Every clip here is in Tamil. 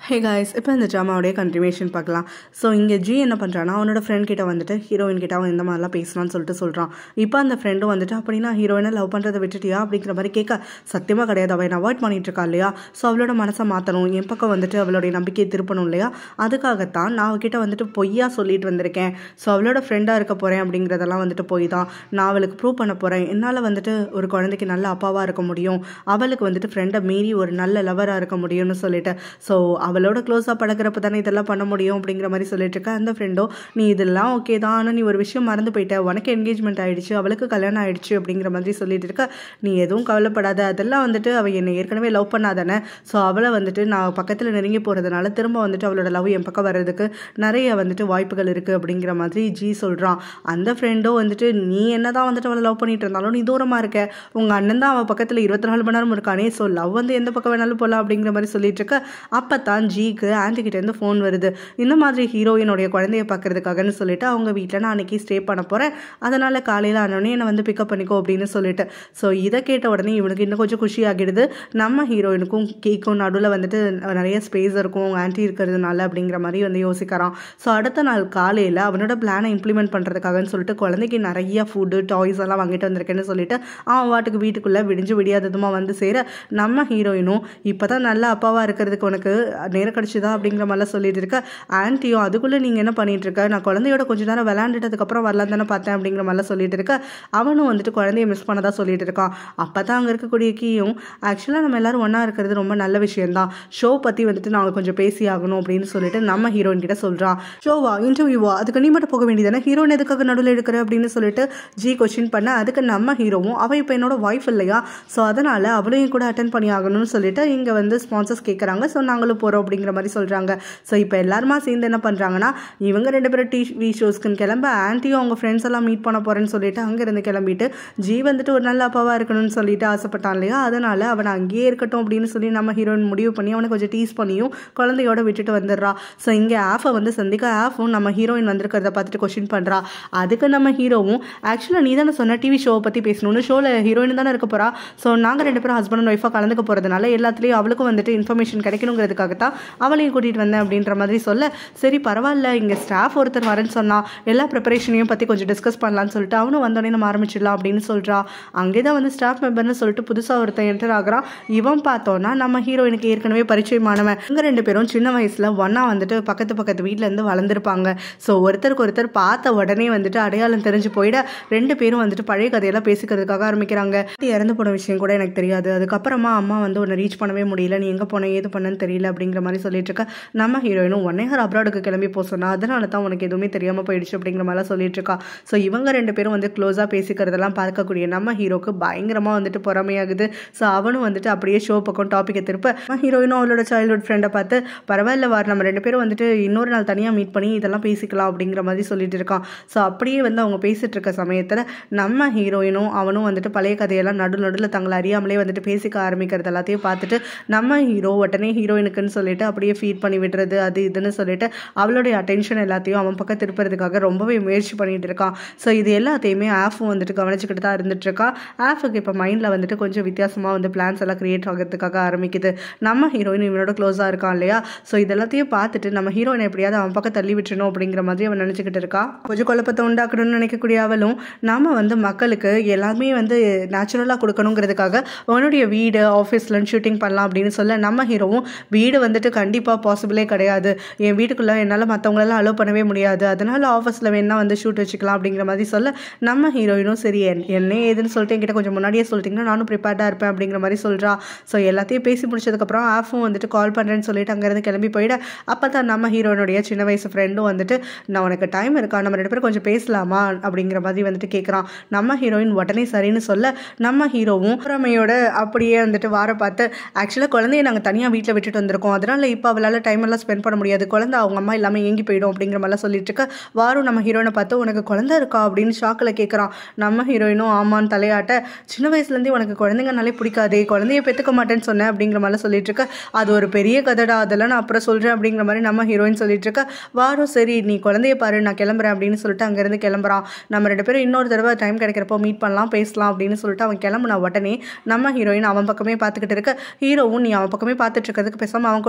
ஹே காய்ஸ் இப்போ இந்த ட்ராமாவுடைய கண்டினியூஷன் பார்க்கலாம் ஸோ இங்கே ஜி என்ன பண்ணுறான்னா அவனோட ஃப்ரெண்ட் கிட்ட வந்துட்டு ஹீரோயின் கிட்ட அவன் இந்த மாதிரிலாம் பேசலாம்னு சொல்லிட்டு சொல்கிறான் இப்போ அந்த ஃப்ரெண்டும் வந்துட்டு அப்படின்னா ஹீரோயினை லவ் பண்ணுறதை விட்டுட்டியா அப்படிங்கிற மாதிரி கேட்க சத்தியமாக கிடையாது அவன் அவாய்ட் பண்ணிட்டு இருக்கா இல்லையா ஸோ அவளோட மனசை மாற்றணும் என் பக்கம் வந்துட்டு அவளுடைய நம்பிக்கையை திருப்பணும் இல்லையா அதுக்காகத்தான் நான் அவகிட்ட வந்துட்டு பொய்யா சொல்லிட்டு வந்திருக்கேன் ஸோ அவளோட ஃப்ரெண்டாக இருக்க போகிறேன் அப்படிங்கிறதெல்லாம் வந்துட்டு போய் தான் நான் அவளுக்கு ப்ரூவ் பண்ண போகிறேன் என்னால் வந்துட்டு ஒரு குழந்தைக்கு நல்ல அப்பாவாக இருக்க முடியும் அவளுக்கு வந்துட்டு ஃப்ரெண்டை மீறி ஒரு நல்ல லவராக இருக்க முடியும்னு சொல்லிட்டு ஸோ அவளோட க்ளோஸாக பழகிறப்ப தானே இதெல்லாம் பண்ண முடியும் அப்படிங்கிற மாதிரி சொல்லிட்டு இருக்க அந்த ஃப்ரெண்டோ நீ இதெல்லாம் ஓகே தான் ஆனால் நீ ஒரு விஷயம் மறந்து போயிட்ட உனக்கு என்கேஜ்மெண்ட் ஆயிடுச்சு அவளுக்கு கல்யாணம் ஆயிடுச்சு அப்படிங்கிற மாதிரி சொல்லிட்டு இருக்க நீ எதுவும் கவலைப்படாத அதெல்லாம் வந்துட்டு அவள் என்னை ஏற்கனவே லவ் பண்ணாதானே ஸோ அவளை வந்துட்டு நான் பக்கத்தில் நெருங்கி போகிறதுனால திரும்ப வந்துட்டு அவளோட லவ் என் பக்கம் வர்றதுக்கு நிறைய வந்துட்டு வாய்ப்புகள் இருக்குது அப்படிங்கிற மாதிரி ஜி சொல்கிறான் அந்த ஃப்ரெண்டோ வந்துட்டு நீ என்ன தான் வந்துட்டு அவளை லவ் பண்ணிட்டு இருந்தாலும் நீ தூரமாக இருக்க உங்கள் அண்ணன் தான் அவள் பக்கத்தில் இருபத்தி நாலு மணி நேரம் இருக்கானே ஸோ லவ் வந்து எந்த பக்கம் வேணாலும் போகலாம் அப்படிங்கிற மாதிரி சொல்லிட்டு இருக்க அப்போ தான் ஜிக்கு ஆன்டி கிட்டேருந்து ஃபோன் வருது இந்த மாதிரி ஹீரோயினுடைய குழந்தைய பார்க்கறதுக்காகன்னு சொல்லிட்டு அவங்க வீட்டில் நான் அன்னைக்கு ஸ்டே பண்ண போகிறேன் அதனால் காலையில் ஆனோடனே என்னை வந்து பிக்கப் பண்ணிக்கோ அப்படின்னு சொல்லிட்டு ஸோ இதை கேட்ட உடனே இவனுக்கு இன்னும் கொஞ்சம் குஷி ஆகிடுது நம்ம ஹீரோயினுக்கும் கேக்கும் நடுவில் வந்துட்டு நிறைய ஸ்பேஸ் இருக்கும் அவங்க ஆன்டி இருக்கிறதுனால அப்படிங்கிற மாதிரி வந்து யோசிக்கிறான் ஸோ அடுத்த நாள் காலையில் அவனோட பிளானை இம்ப்ளிமெண்ட் பண்ணுறதுக்காகன்னு சொல்லிட்டு குழந்தைக்கு நிறைய ஃபுட்டு டாய்ஸ் எல்லாம் வாங்கிட்டு வந்திருக்கேன்னு சொல்லிட்டு அவன் வாட்டுக்கு வீட்டுக்குள்ளே விடிஞ்சு விடியாததுமா வந்து சேர நம்ம ஹீரோயினும் இப்போ தான் நல்ல அப்பாவாக இருக்கிறதுக்கு உனக்கு நேரம் கிடச்சிதா அப்படிங்கிற மாதிரிலாம் சொல்லிட்டு இருக்க ஆன்ட்டியும் அதுக்குள்ளே நீங்கள் என்ன பண்ணிட்டு இருக்க நான் குழந்தையோட கொஞ்ச நேரம் விளையாண்டுட்டதுக்கப்புறம் வரலாம் தானே பார்த்தேன் அப்படிங்கிற மாதிரிலாம் சொல்லிட்டு இருக்க அவனும் வந்துட்டு குழந்தைய மிஸ் பண்ணதா சொல்லிட்டு இருக்கான் அப்போ தான் அங்கே இருக்கக்கூடிய கீயும் ஆக்சுவலாக நம்ம எல்லாரும் ஒன்றா இருக்கிறது ரொம்ப நல்ல விஷயம்தான் ஷோ பற்றி வந்துட்டு நான் கொஞ்சம் பேசி ஆகணும் அப்படின்னு சொல்லிட்டு நம்ம ஹீரோயின் கிட்ட சொல்கிறான் ஷோவா இன்டர்வியூவா அதுக்கு நீ மட்டும் போக வேண்டியதானே ஹீரோயின் எதுக்காக நடுவில் எடுக்கிற அப்படின்னு சொல்லிட்டு ஜி கொஸ்டின் பண்ண அதுக்கு நம்ம ஹீரோவும் அவள் இப்போ என்னோட ஒய்ஃப் இல்லையா ஸோ அதனால் அவளையும் கூட அட்டன் பண்ணி ஆகணும்னு சொல்லிட்டு இங்கே வந்து ஸ்பான்சர்ஸ் கேட்குறாங்க ஸோ நாங்களும் போகிறோம் அப்படிங்கிற மாதிரி சொல்கிறாங்க ஸோ இப்போ எல்லாருமா சேர்ந்து என்ன பண்ணுறாங்கன்னா இவங்க ரெண்டு பேரும் டிவி ஷோஸ்க்குன்னு கிளம்ப ஆன்ட்டியும் அவங்க ஃப்ரெண்ட்ஸ் எல்லாம் மீட் பண்ண போகிறேன்னு சொல்லிட்டு அங்கேருந்து கிளம்பிட்டு ஜி வந்துட்டு ஒரு நல்ல அப்பாவாக இருக்கணும்னு சொல்லிட்டு ஆசைப்பட்டான் இல்லையா அதனால் அவனை அங்கேயே இருக்கட்டும் அப்படின்னு சொல்லி நம்ம ஹீரோயின் முடிவு பண்ணி அவனை கொஞ்சம் டீஸ் பண்ணியும் குழந்தையோட விட்டுட்டு வந்துடுறா ஸோ இங்கே ஆஃபை வந்து சந்திக்க ஆஃபும் நம்ம ஹீரோயின் வந்திருக்கிறத பார்த்துட்டு கொஷின் பண்ணுறா அதுக்கு நம்ம ஹீரோவும் ஆக்சுவலாக நீ தானே சொன்ன டிவி ஷோவை பற்றி பேசணும்னு ஷோவில் ஹீரோயின் தானே இருக்க போகிறா ஸோ நாங்கள் ரெண்டு பேரும் ஹஸ்பண்ட் அண்ட் ஒய்ஃபாக கலந்துக்க போகிறதுனால எல்லாத்துலேயும் அவளுக்கும் வந்துட்டு இன்ஃபர்மேஷன் கிடைக்கணுங்கிறதுக்காக தான் அவளையும் கூட்டிகிட்டு வந்தேன் அப்படின்ற மாதிரி சொல்ல சரி பரவாயில்ல இங்கே ஸ்டாஃப் ஒருத்தர் வரேன்னு சொன்னா எல்லா ப்ரிப்பரேஷனையும் பற்றி கொஞ்சம் டிஸ்கஸ் பண்ணலான்னு சொல்லிட்டு அவனும் வந்தோடனே நம்ம ஆரம்பிச்சிடலாம் அப்படின்னு சொல்கிறா அங்கே தான் வந்து ஸ்டாஃப் மெம்பர்னு சொல்லிட்டு புதுசாக ஒருத்தன் என்டர் ஆகுறான் இவன் பார்த்தோன்னா நம்ம ஹீரோயினுக்கு ஏற்கனவே பரிச்சயமானவன் இவங்க ரெண்டு பேரும் சின்ன வயசில் ஒன்றா வந்துட்டு பக்கத்து பக்கத்து வீட்டிலேருந்து வளர்ந்துருப்பாங்க ஸோ ஒருத்தருக்கு ஒருத்தர் பார்த்த உடனே வந்துட்டு அடையாளம் தெரிஞ்சு போயிட ரெண்டு பேரும் வந்துட்டு பழைய கதையெல்லாம் பேசிக்கிறதுக்காக ஆரம்பிக்கிறாங்க இறந்து போன விஷயம் கூட எனக்கு தெரியாது அதுக்கப்புறமா அம்மா வந்து உன்னை ரீச் பண்ணவே முடியல நீ எங்கே போன ஏது பண்ணன்னு தெரியல அப்படிங்கிற மாதிரி சொல்லிட்டு இருக்க நம்ம ஹீரோயினும் ஒன்னே ஹார் அப்ராடுக்கு கிளம்பி போக சொன்னா அதனால தான் உனக்கு எதுவுமே தெரியாமல் போயிடுச்சு அப்படிங்கிற மாதிரிலாம் சொல்லிட்டு இருக்கா ஸோ இவங்க ரெண்டு பேரும் வந்து க்ளோஸாக பேசிக்கிறதெல்லாம் பார்க்கக்கூடிய நம்ம ஹீரோக்கு பயங்கரமாக வந்துட்டு பொறாமையாகுது ஸோ அவனும் வந்துட்டு அப்படியே ஷோ பக்கம் டாப்பிக்கை திருப்ப நம்ம ஹீரோயினும் அவளோட சைல்ட்ஹுட் ஃப்ரெண்டை பார்த்து பரவாயில்ல வார் நம்ம ரெண்டு பேரும் வந்துட்டு இன்னொரு நாள் தனியாக மீட் பண்ணி இதெல்லாம் பேசிக்கலாம் அப்படிங்கிற மாதிரி சொல்லிட்டு இருக்கான் ஸோ அப்படியே வந்து அவங்க பேசிட்டு இருக்க சமயத்தில் நம்ம ஹீரோயினும் அவனும் வந்துட்டு பழைய கதையெல்லாம் நடு நடுவில் தங்களை அறியாமலே வந்துட்டு பேசிக்க ஆரம்பிக்கிறது எல்லாத்தையும் பார்த்துட்டு நம்ம ஹீரோ உடனே ஹீரோயினுக்குன்னு சொல்லிட்டு அப்படியே ஃபீட் பண்ணி விடுறது அது இதுன்னு சொல்லிட்டு அவளுடைய அட்டென்ஷன் எல்லாத்தையும் அவன் பக்கம் திருப்புறதுக்காக ரொம்பவே முயற்சி பண்ணிட்டு இருக்கான் ஸோ இது எல்லாத்தையுமே ஆஃபும் வந்துட்டு கவனிச்சுக்கிட்டு தான் இருந்துட்டு இருக்கா ஆஃபுக்கு இப்போ மைண்டில் வந்துட்டு கொஞ்சம் வித்தியாசமாக வந்து பிளான்ஸ் எல்லாம் கிரியேட் ஆகிறதுக்காக ஆரம்பிக்குது நம்ம ஹீரோயின் இவனோட க்ளோஸாக இருக்கான் இல்லையா ஸோ இதெல்லாத்தையும் பார்த்துட்டு நம்ம ஹீரோயின் எப்படியாவது அவன் பக்கம் தள்ளி விட்டுணும் அப்படிங்கிற மாதிரி அவன் நினச்சிக்கிட்டு இருக்கா கொஞ்சம் குழப்பத்தை உண்டாக்கணும்னு நினைக்கக்கூடிய அவளும் நாம வந்து மக்களுக்கு எல்லாமே வந்து நேச்சுரலாக கொடுக்கணுங்கிறதுக்காக அவனுடைய வீடு ஆஃபீஸ்லன்னு ஷூட்டிங் பண்ணலாம் அப்படின்னு சொல்ல நம்ம ஹீரோவும் வீடு வந்துட்டு கண்டிப்பாக பாசிபிளே கிடையாது என் வீட்டுக்குள்ளே என்னால் மற்றவங்களெல்லாம் அலோவ் பண்ணவே முடியாது அதனால் ஆஃபீஸில் வேணால் வந்து ஷூட் வச்சுக்கலாம் அப்படிங்கிற மாதிரி சொல்ல நம்ம ஹீரோயினும் சரி என் என்ன ஏதுன்னு சொல்லிட்டு என்கிட்ட கொஞ்சம் முன்னாடியே சொல்லிட்டீங்கன்னா நானும் ப்ரிப்பேர்டாக இருப்பேன் அப்படிங்கிற மாதிரி சொல்கிறா ஸோ எல்லாத்தையும் பேசி முடிச்சதுக்கப்புறம் ஆஃபும் வந்துட்டு கால் பண்ணுறேன்னு சொல்லிட்டு அங்கேருந்து கிளம்பி போயிட அப்போ தான் நம்ம ஹீரோயினுடைய சின்ன வயசு ஃப்ரெண்டும் வந்துட்டு நான் உனக்கு டைம் இருக்கா நம்ம ரெண்டு பேரும் கொஞ்சம் பேசலாமா அப்படிங்கிற மாதிரி வந்துட்டு கேட்குறான் நம்ம ஹீரோயின் உடனே சரின்னு சொல்ல நம்ம ஹீரோவும் திறமையோட அப்படியே வந்துட்டு வார பார்த்து ஆக்சுவலாக குழந்தைய நாங்கள் தனியாக வீட்டில் விட்டுட்டு வந்திருக்கோம் அதனால் இப்போ அவளால் டைம் எல்லாம் ஸ்பெண்ட் பண்ண முடியாது குழந்தை அவங்க அம்மா இல்லாமல் ஏங்கி போயிடும் அப்படிங்கிற மாதிரிலாம் சொல்லிட்டு இருக்க வாரும் நம்ம ஹீரோயினை பார்த்து உனக்கு குழந்தை இருக்கா அப்படின்னு ஷாக்கில் கேட்குறான் நம்ம ஹீரோயினும் ஆமான்னு தலையாட்ட சின்ன வயசுலேருந்தே உனக்கு குழந்தைங்கனாலே பிடிக்காதே குழந்தைய பெற்றுக்க மாட்டேன்னு சொன்னேன் அப்படிங்கிற மாதிரிலாம் சொல்லிட்டு இருக்க அது ஒரு பெரிய கதடா அதெல்லாம் நான் அப்புறம் சொல்கிறேன் அப்படிங்கிற மாதிரி நம்ம ஹீரோயின் சொல்லிட்டு இருக்க வாரும் சரி நீ குழந்தைய பாரு நான் கிளம்புறேன் அப்படின்னு சொல்லிட்டு அங்கேருந்து கிளம்புறான் நம்ம ரெண்டு பேரும் இன்னொரு தடவை டைம் கிடைக்கிறப்போ மீட் பண்ணலாம் பேசலாம் அப்படின்னு சொல்லிட்டு அவன் கிளம்புன உடனே நம்ம ஹீரோயின் அவன் பக்கமே பார்த்துக்கிட்டு இருக்க ஹீரோவும் நீ அவன் பக்கமே பார்த்துட்டு இருக்கிறதுக்கு பேசாமல் அவன் கூட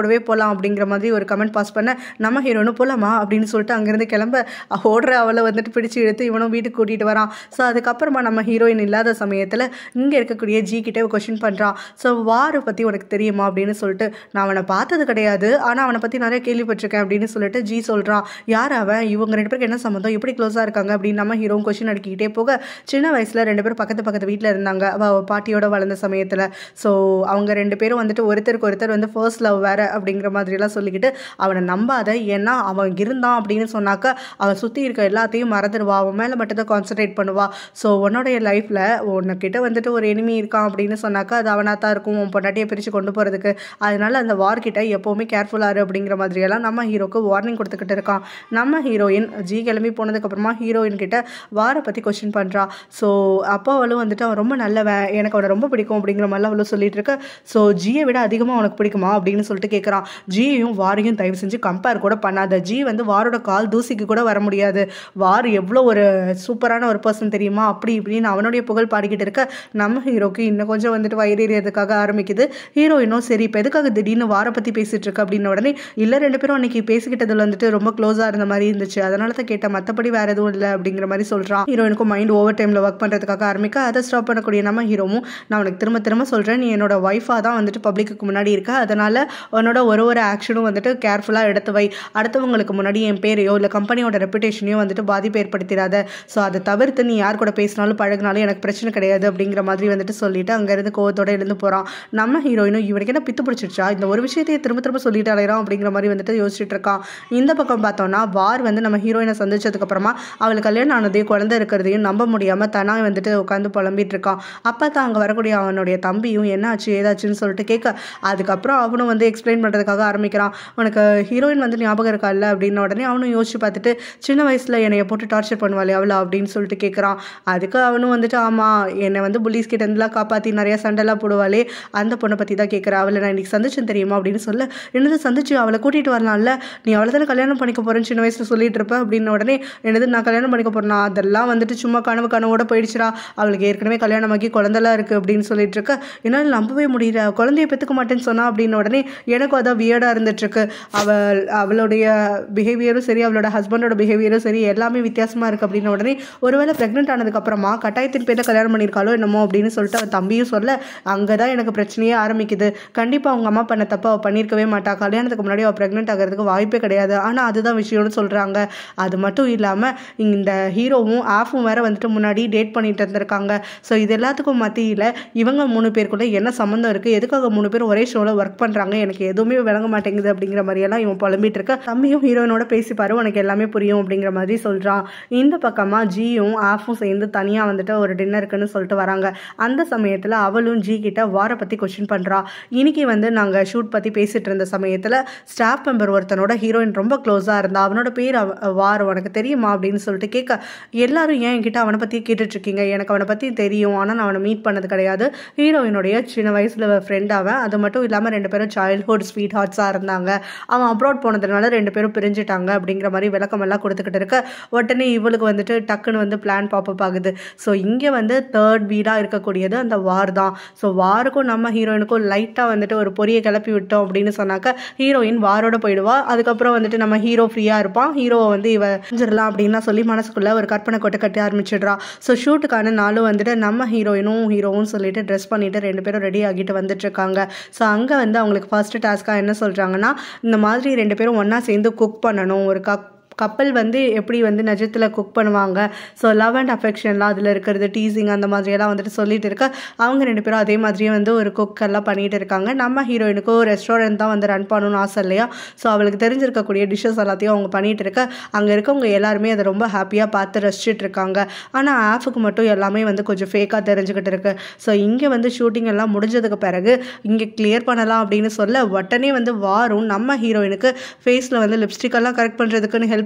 கூடவே போகலாம் அப்படிங்கிற மாதிரி ஒரு கமெண்ட் பாஸ் பண்ண நம்ம ஹீரோனும் போகலாமா அப்படின்னு சொல்லிட்டு அங்கேருந்து கிளம்ப ஓடுற அவளை வந்துட்டு பிடிச்சி எடுத்து இவனும் வீட்டுக்கு கூட்டிகிட்டு வரான் ஸோ அதுக்கப்புறமா நம்ம ஹீரோயின் இல்லாத சமயத்தில் இங்கே இருக்கக்கூடிய ஜி கிட்டே கொஷின் பண்ணுறான் ஸோ வாரை பற்றி உனக்கு தெரியுமா அப்படின்னு சொல்லிட்டு நான் அவனை பார்த்தது கிடையாது ஆனால் அவனை பற்றி நிறைய கேள்விப்பட்டிருக்கேன் அப்படின்னு சொல்லிட்டு ஜி சொல்கிறான் யார் அவன் இவங்க ரெண்டு பேருக்கு என்ன சம்மந்தம் எப்படி க்ளோஸாக இருக்காங்க அப்படின்னு நம்ம ஹீரோ கொஷின் அடிக்கிட்டே போக சின்ன வயசில் ரெண்டு பேரும் பக்கத்து பக்கத்து வீட்டில் இருந்தாங்க அவள் அவ பாட்டியோட வளர்ந்த சமயத்தில் ஸோ அவங்க ரெண்டு பேரும் வந்துட்டு ஒருத்தருக்கு ஒருத்தர் வந்து ஃபர்ஸ்ட் லவ் வேறு அப்படிங்கிற மாதிரிலாம் சொல்லிக்கிட்டு அவனை நம்பாத ஏன்னா அவன் இருந்தான் அப்படின்னு சொன்னாக்க அவன் சுற்றி இருக்க எல்லாத்தையும் மறந்துடுவா அவன் மேலே மட்டும் தான் கான்சன்ட்ரேட் பண்ணுவா ஸோ உன்னுடைய லைஃப்பில் உன்கிட்ட வந்துட்டு ஒரு எனிமி இருக்கான் அப்படின்னு சொன்னாக்கா அது அவனாக தான் இருக்கும் உன் பொண்டாட்டியை பிரித்து கொண்டு போகிறதுக்கு அதனால அந்த வார்கிட்ட எப்போவுமே கேர்ஃபுல்லாக இரு அப்படிங்கிற மாதிரியெல்லாம் நம்ம ஹீரோக்கு வார்னிங் கொடுத்துக்கிட்டு இருக்கான் நம்ம ஹீரோயின் ஜி கிளம்பி போனதுக்கப்புறமா ஹீரோயின் கிட்ட வாரை பற்றி கொஸ்டின் பண்ணுறா ஸோ அப்போ அவளும் வந்துட்டு அவன் ரொம்ப நல்லவன் எனக்கு அவனை ரொம்ப பிடிக்கும் அப்படிங்கிற மாதிரிலாம் அவளும் சொல்லிட்டு இருக்க ஸோ ஜியை விட அதிகமாக உனக்கு பிடிக்குமா அப்படின்னு சொல்லிட்டு கேட்குறான் ஜியையும் வாரையும் தயவு செஞ்சு கம்பேர் கூட பண்ணாத ஜி வந்து வாரோட கால் தூசிக்கு கூட வர முடியாது வார் எவ்வளோ ஒரு சூப்பரான ஒரு பர்சன் தெரியுமா அப்படி இப்படின்னு அவனுடைய புகழ் பாடிக்கிட்டு இருக்க நம்ம ஹீரோக்கு இன்னும் கொஞ்சம் வந்துட்டு வயிறேறியதுக்காக ஆரம்பிக்குது ஹீரோயினும் சரி இப்போ எதுக்காக திடீர்னு வாரை பற்றி பேசிட்டு இருக்கு அப்படின்ன உடனே இல்லை ரெண்டு பேரும் அன்னைக்கு பேசிக்கிட்டதுல வந்துட்டு ரொம்ப க்ளோஸாக இருந்த மாதிரி இருந்துச்சு அதனால தான் கேட்டேன் மற்றபடி வேற எதுவும் இல்லை அப்படிங்கிற மாதிரி சொல்கிறான் ஹீரோயினுக்கும் மைண்ட் ஓவர் டைமில் ஒர்க் பண்ணுறதுக்காக ஆரம்பிக்க அதை ஸ்டாப் பண்ணக்கூடிய நம்ம ஹீரோவும் நான் உனக்கு திரும்ப திரும்ப சொல்கிறேன் நீ என்னோட ஒய்ஃபாக தான் வந்துட்டு பப்ளிக்கு முன்னாடி இருக்க அதனால் உன்னோட ஒரு ஒரு ஆக்ஷனும் வந்துட்டு கேர்ஃபுல்லாக எடுத்து வை அடுத்தவங்களுக்கு முன்னாடி என் பேரையோ இல்லை கம்பெனியோட ரெப்புடேஷனையோ வந்துட்டு பாதிப்பு ஏற்படுத்திடாத ஸோ அதை தவிர்த்து நீ யார் கூட பேசினாலும் பழகினாலும் எனக்கு பிரச்சனை கிடையாது அப்படிங்கிற மாதிரி வந்துட்டு சொல்லிட்டு அங்கேருந்து கோவத்தோட எழுந்து போகிறான் நம்ம ஹீரோயினும் இவனுக்கு என்ன பித்து பிடிச்சிருச்சா இந்த ஒரு விஷயத்தையே திரும்ப திரும்ப சொல்லிட்டு அலையிறான் அப்படிங்கிற மாதிரி வந்துட்டு யோசிச்சுட்டு இருக்கான் இந்த பக்கம் பார்த்தோம்னா வார் வந்து நம்ம ஹீரோயினை சந்திச்சதுக்கப்புறமா அவளுக்கு கல்யாணம் ஆனதையும் குழந்தை இருக்கிறதையும் நம்ப முடியாமல் தனா வந்துட்டு உட்காந்து புலம்பிட்டு இருக்கான் அப்போ தான் அங்கே வரக்கூடிய அவனுடைய தம்பியும் என்ன ஆச்சு ஏதாச்சுன்னு சொல்லிட்டு கேட்க அதுக்கப்புறம் அவனும் வந்து எக்ஸ்பிளைன் பண்ணுறதுக்காக ஆரம்பிக்கிறான் உனக்கு ஹீரோயின் வந்து ஞாபகம் இருக்கா இல்லை அப்படின்ன உடனே அவனும் யோசிச்சு பார்த்துட்டு சின்ன வயசில் என்னைய போட்டு டார்ச்சர் பண்ணுவாளே அவளை அப்படின்னு சொல்லிட்டு கேட்குறான் அதுக்கு அவனும் வந்துட்டு ஆமாம் என்னை வந்து புலீஸ் கிட்ட இருந்துலாம் காப்பாற்றி நிறைய சண்டைலாம் போடுவாளே அந்த பொண்ணை பற்றி தான் கேட்குறா அவளை நான் இன்னைக்கு சந்திச்சேன் தெரியுமா அப்படின்னு சொல்ல என்னது சந்திச்சு அவளை கூட்டிகிட்டு வரலாம்ல நீ அவளை தானே கல்யாணம் பண்ணிக்க போகிறேன்னு சின்ன வயசில் சொல்லிட்டு இருப்ப அப்படின்ன உடனே என்னது நான் கல்யாணம் பண்ணிக்க போறேனா அதெல்லாம் வந்துட்டு சும்மா கனவு கனவோட போயிடுச்சுடா அவளுக்கு ஏற்கனவே கல்யாணமாக்கி குழந்தெல்லாம் இருக்குது அப்படின்னு சொல்லிட்டு இருக்க என்னால் நம்பவே முடியல குழந்தைய பெற்றுக்க மாட்டேன்னு சொன்னா அப்படின்ன உடனே எனக்கும் அதான் வியர்டாக இருந்துட்டுருக்கு அவள் அவளுடைய பிஹேவியரும் சரி அவளோட ஹஸ்பண்டோட பிஹேவியரும் சரி எல்லாமே வித்தியாசமாக இருக்குது அப்படின்ன உடனே ஒருவேளை ப்ரெக்னென்ட் ஆனதுக்கப்புறமா கட்டாயத்தின் பேரில் கல்யாணம் பண்ணியிருக்காளோ என்னமோ அப்படின்னு சொல்லிட்டு அவன் தம்பியும் சொல்ல அங்கே தான் எனக்கு பிரச்சனையே ஆரம்பிக்குது கண்டிப்பாக அவங்க அம்மா பண்ண தப்பு அவள் பண்ணியிருக்கவே மாட்டா கல்யாணத்துக்கு முன்னாடி அவள் ப்ரெக்னென்ட் ஆகிறதுக்கு வாய்ப்பே கிடையாது ஆனால் அதுதான் விஷயம்னு சொல்கிறாங்க அது மட்டும் இல்லாமல் இந்த ஹீரோவும் ஆஃபும் வேற வந்துட்டு முன்னாடி டேட் பண்ணிட்டு இருந்திருக்காங்க ஸோ இது எல்லாத்துக்கும் மத்தியில் இவங்க மூணு பேருக்குள்ள என்ன சம்மந்தம் இருக்குது எதுக்காக மூணு பேர் ஒரே ஷோவில் ஒர்க் பண்ணுறாங்க எனக்கு எதுவுமே விளங்க மாட்டேங்குது அப்படிங்கிற மாதிரியெல்லாம் இவன் புலம்பிட்டு இருக்க தம்பியும் ஹீரோயினோட பேசிப்பாரு உனக்கு எல்லாமே புரியும் அப்படிங்கிற மாதிரி சொல்கிறான் இந்த பக்கமாக ஜியும் ஆஃபும் சேர்ந்து தனியாக வந்துட்டு ஒரு டின்னருக்குன்னு சொல்லிட்டு வராங்க அந்த சமயத்தில் அவளும் ஜி கிட்ட வாரை பற்றி கொஸ்டின் பண்ணுறா இன்னைக்கு வந்து நாங்கள் ஷூட் பற்றி பேசிட்டு இருந்த சமயத்தில் ஸ்டாஃப் மெம்பர் ஒருத்தனோட ஹீரோயின் ரொம்ப க்ளோஸாக இருந்தா அவனோட பேர் அவ- வார் உனக்கு தெரியுமா அப்படின்னு சொல்லிட்டு கேட்க எல்லாரும் ஏன் என்கிட்ட அவனை பற்றி கேட்டுட்ருக்கீங்க எனக்கு அவனை பற்றி தெரியும் ஆனால் நான் அவனை மீட் பண்ணது கிடையாது ஹீரோயினுடைய சின்ன வயசில் ஃப்ரெண்ட் அவன் அது மட்டும் இல்லாமல் ரெண்டு பேரும் சைல்ட்ஹுட் ஸ்வீட் ஹார்ட்ஸாக இருந்தாங்க அவன் அப்ராட் போனதுனால ரெண்டு பேரும் பிரிஞ்சுட்டாங்க அப்படிங்கிற மாதிரி விளக்கமெல்லாம் கொடுத்துக்கிட்டு இருக்க உடனே இவளுக்கு வந்துட்டு டக்குன்னு வந்து பிளான் பாப்பப் ஆகுது ஸோ இங்கே வந்து தேர்ட் வீடாக இருக்கக்கூடியது அந்த வார் தான் ஸோ வாருக்கும் நம்ம ஹீரோயினுக்கும் லைட்டாக வந்துட்டு ஒரு பொரிய கிளப்பி விட்டோம் அப்படின்னு சொன்னாக்க ஹீரோயின் வாரோட போயிடுவா அதுக்கப்புறம் வந்துட்டு நம்ம ஹீரோ ஃப்ரீயாக இருப்பான் ஹீரோவை வந்து இவ செஞ்சிடலாம் அப்படின்லாம் சொல்லி மனசுக்குள்ள ஒரு கற்பனை கொட்டை கட்டி ஆரம்பிச்சிடுறா ஸோ ஷூட்டுக்கான நாளும் வந்துட்டு நம்ம ஹீரோயினும் ஹீரோவும் சொல்லிட்டு ட்ரெஸ் பண்ணிட்டு ரெண்டு பேரும் ரெடி ஆகிட்டு வந்துட்டு இருக்காங்க ஸோ அங்கே வந்து அவங்களுக்கு ஃபர்ஸ்ட் டாஸ்க்காக என்ன சொல்கிறாங்கன்னா இந்த மாதிரி ரெண்டு பேரும் ஒன்றா சேர்ந்து குக் பண்ணணும் ஒரு கப் கப்பல் வந்து எப்படி வந்து நிஜத்தில் குக் பண்ணுவாங்க ஸோ லவ் அண்ட் அஃபெக்ஷன்லாம் அதில் இருக்கிறது டீசிங் அந்த மாதிரியெல்லாம் வந்துட்டு சொல்லிட்டு இருக்க அவங்க ரெண்டு பேரும் அதே மாதிரியே வந்து ஒரு குக் எல்லாம் பண்ணிட்டு இருக்காங்க நம்ம ஹீரோயினுக்கு ஒரு ரெஸ்டாரண்ட் தான் வந்து ரன் பண்ணணும்னு ஆசை இல்லையா ஸோ அவளுக்கு தெரிஞ்சிருக்கக்கூடிய டிஷ்ஷஸ் எல்லாத்தையும் அவங்க பண்ணிட்டு இருக்க அங்கே இருக்கவங்க எல்லாருமே அதை ரொம்ப ஹாப்பியாக பார்த்து ரசிச்சிட்டு இருக்காங்க ஆனால் ஆஃபுக்கு மட்டும் எல்லாமே வந்து கொஞ்சம் ஃபேக்காக தெரிஞ்சுக்கிட்டு இருக்கு ஸோ இங்கே வந்து ஷூட்டிங் எல்லாம் முடிஞ்சதுக்கு பிறகு இங்கே கிளியர் பண்ணலாம் அப்படின்னு சொல்ல உடனே வந்து வாரும் நம்ம ஹீரோயினுக்கு ஃபேஸில் வந்து லிப்ஸ்டிக் எல்லாம் கரெக்ட் பண்ணுறதுக்குன்னு ஹெல்ப்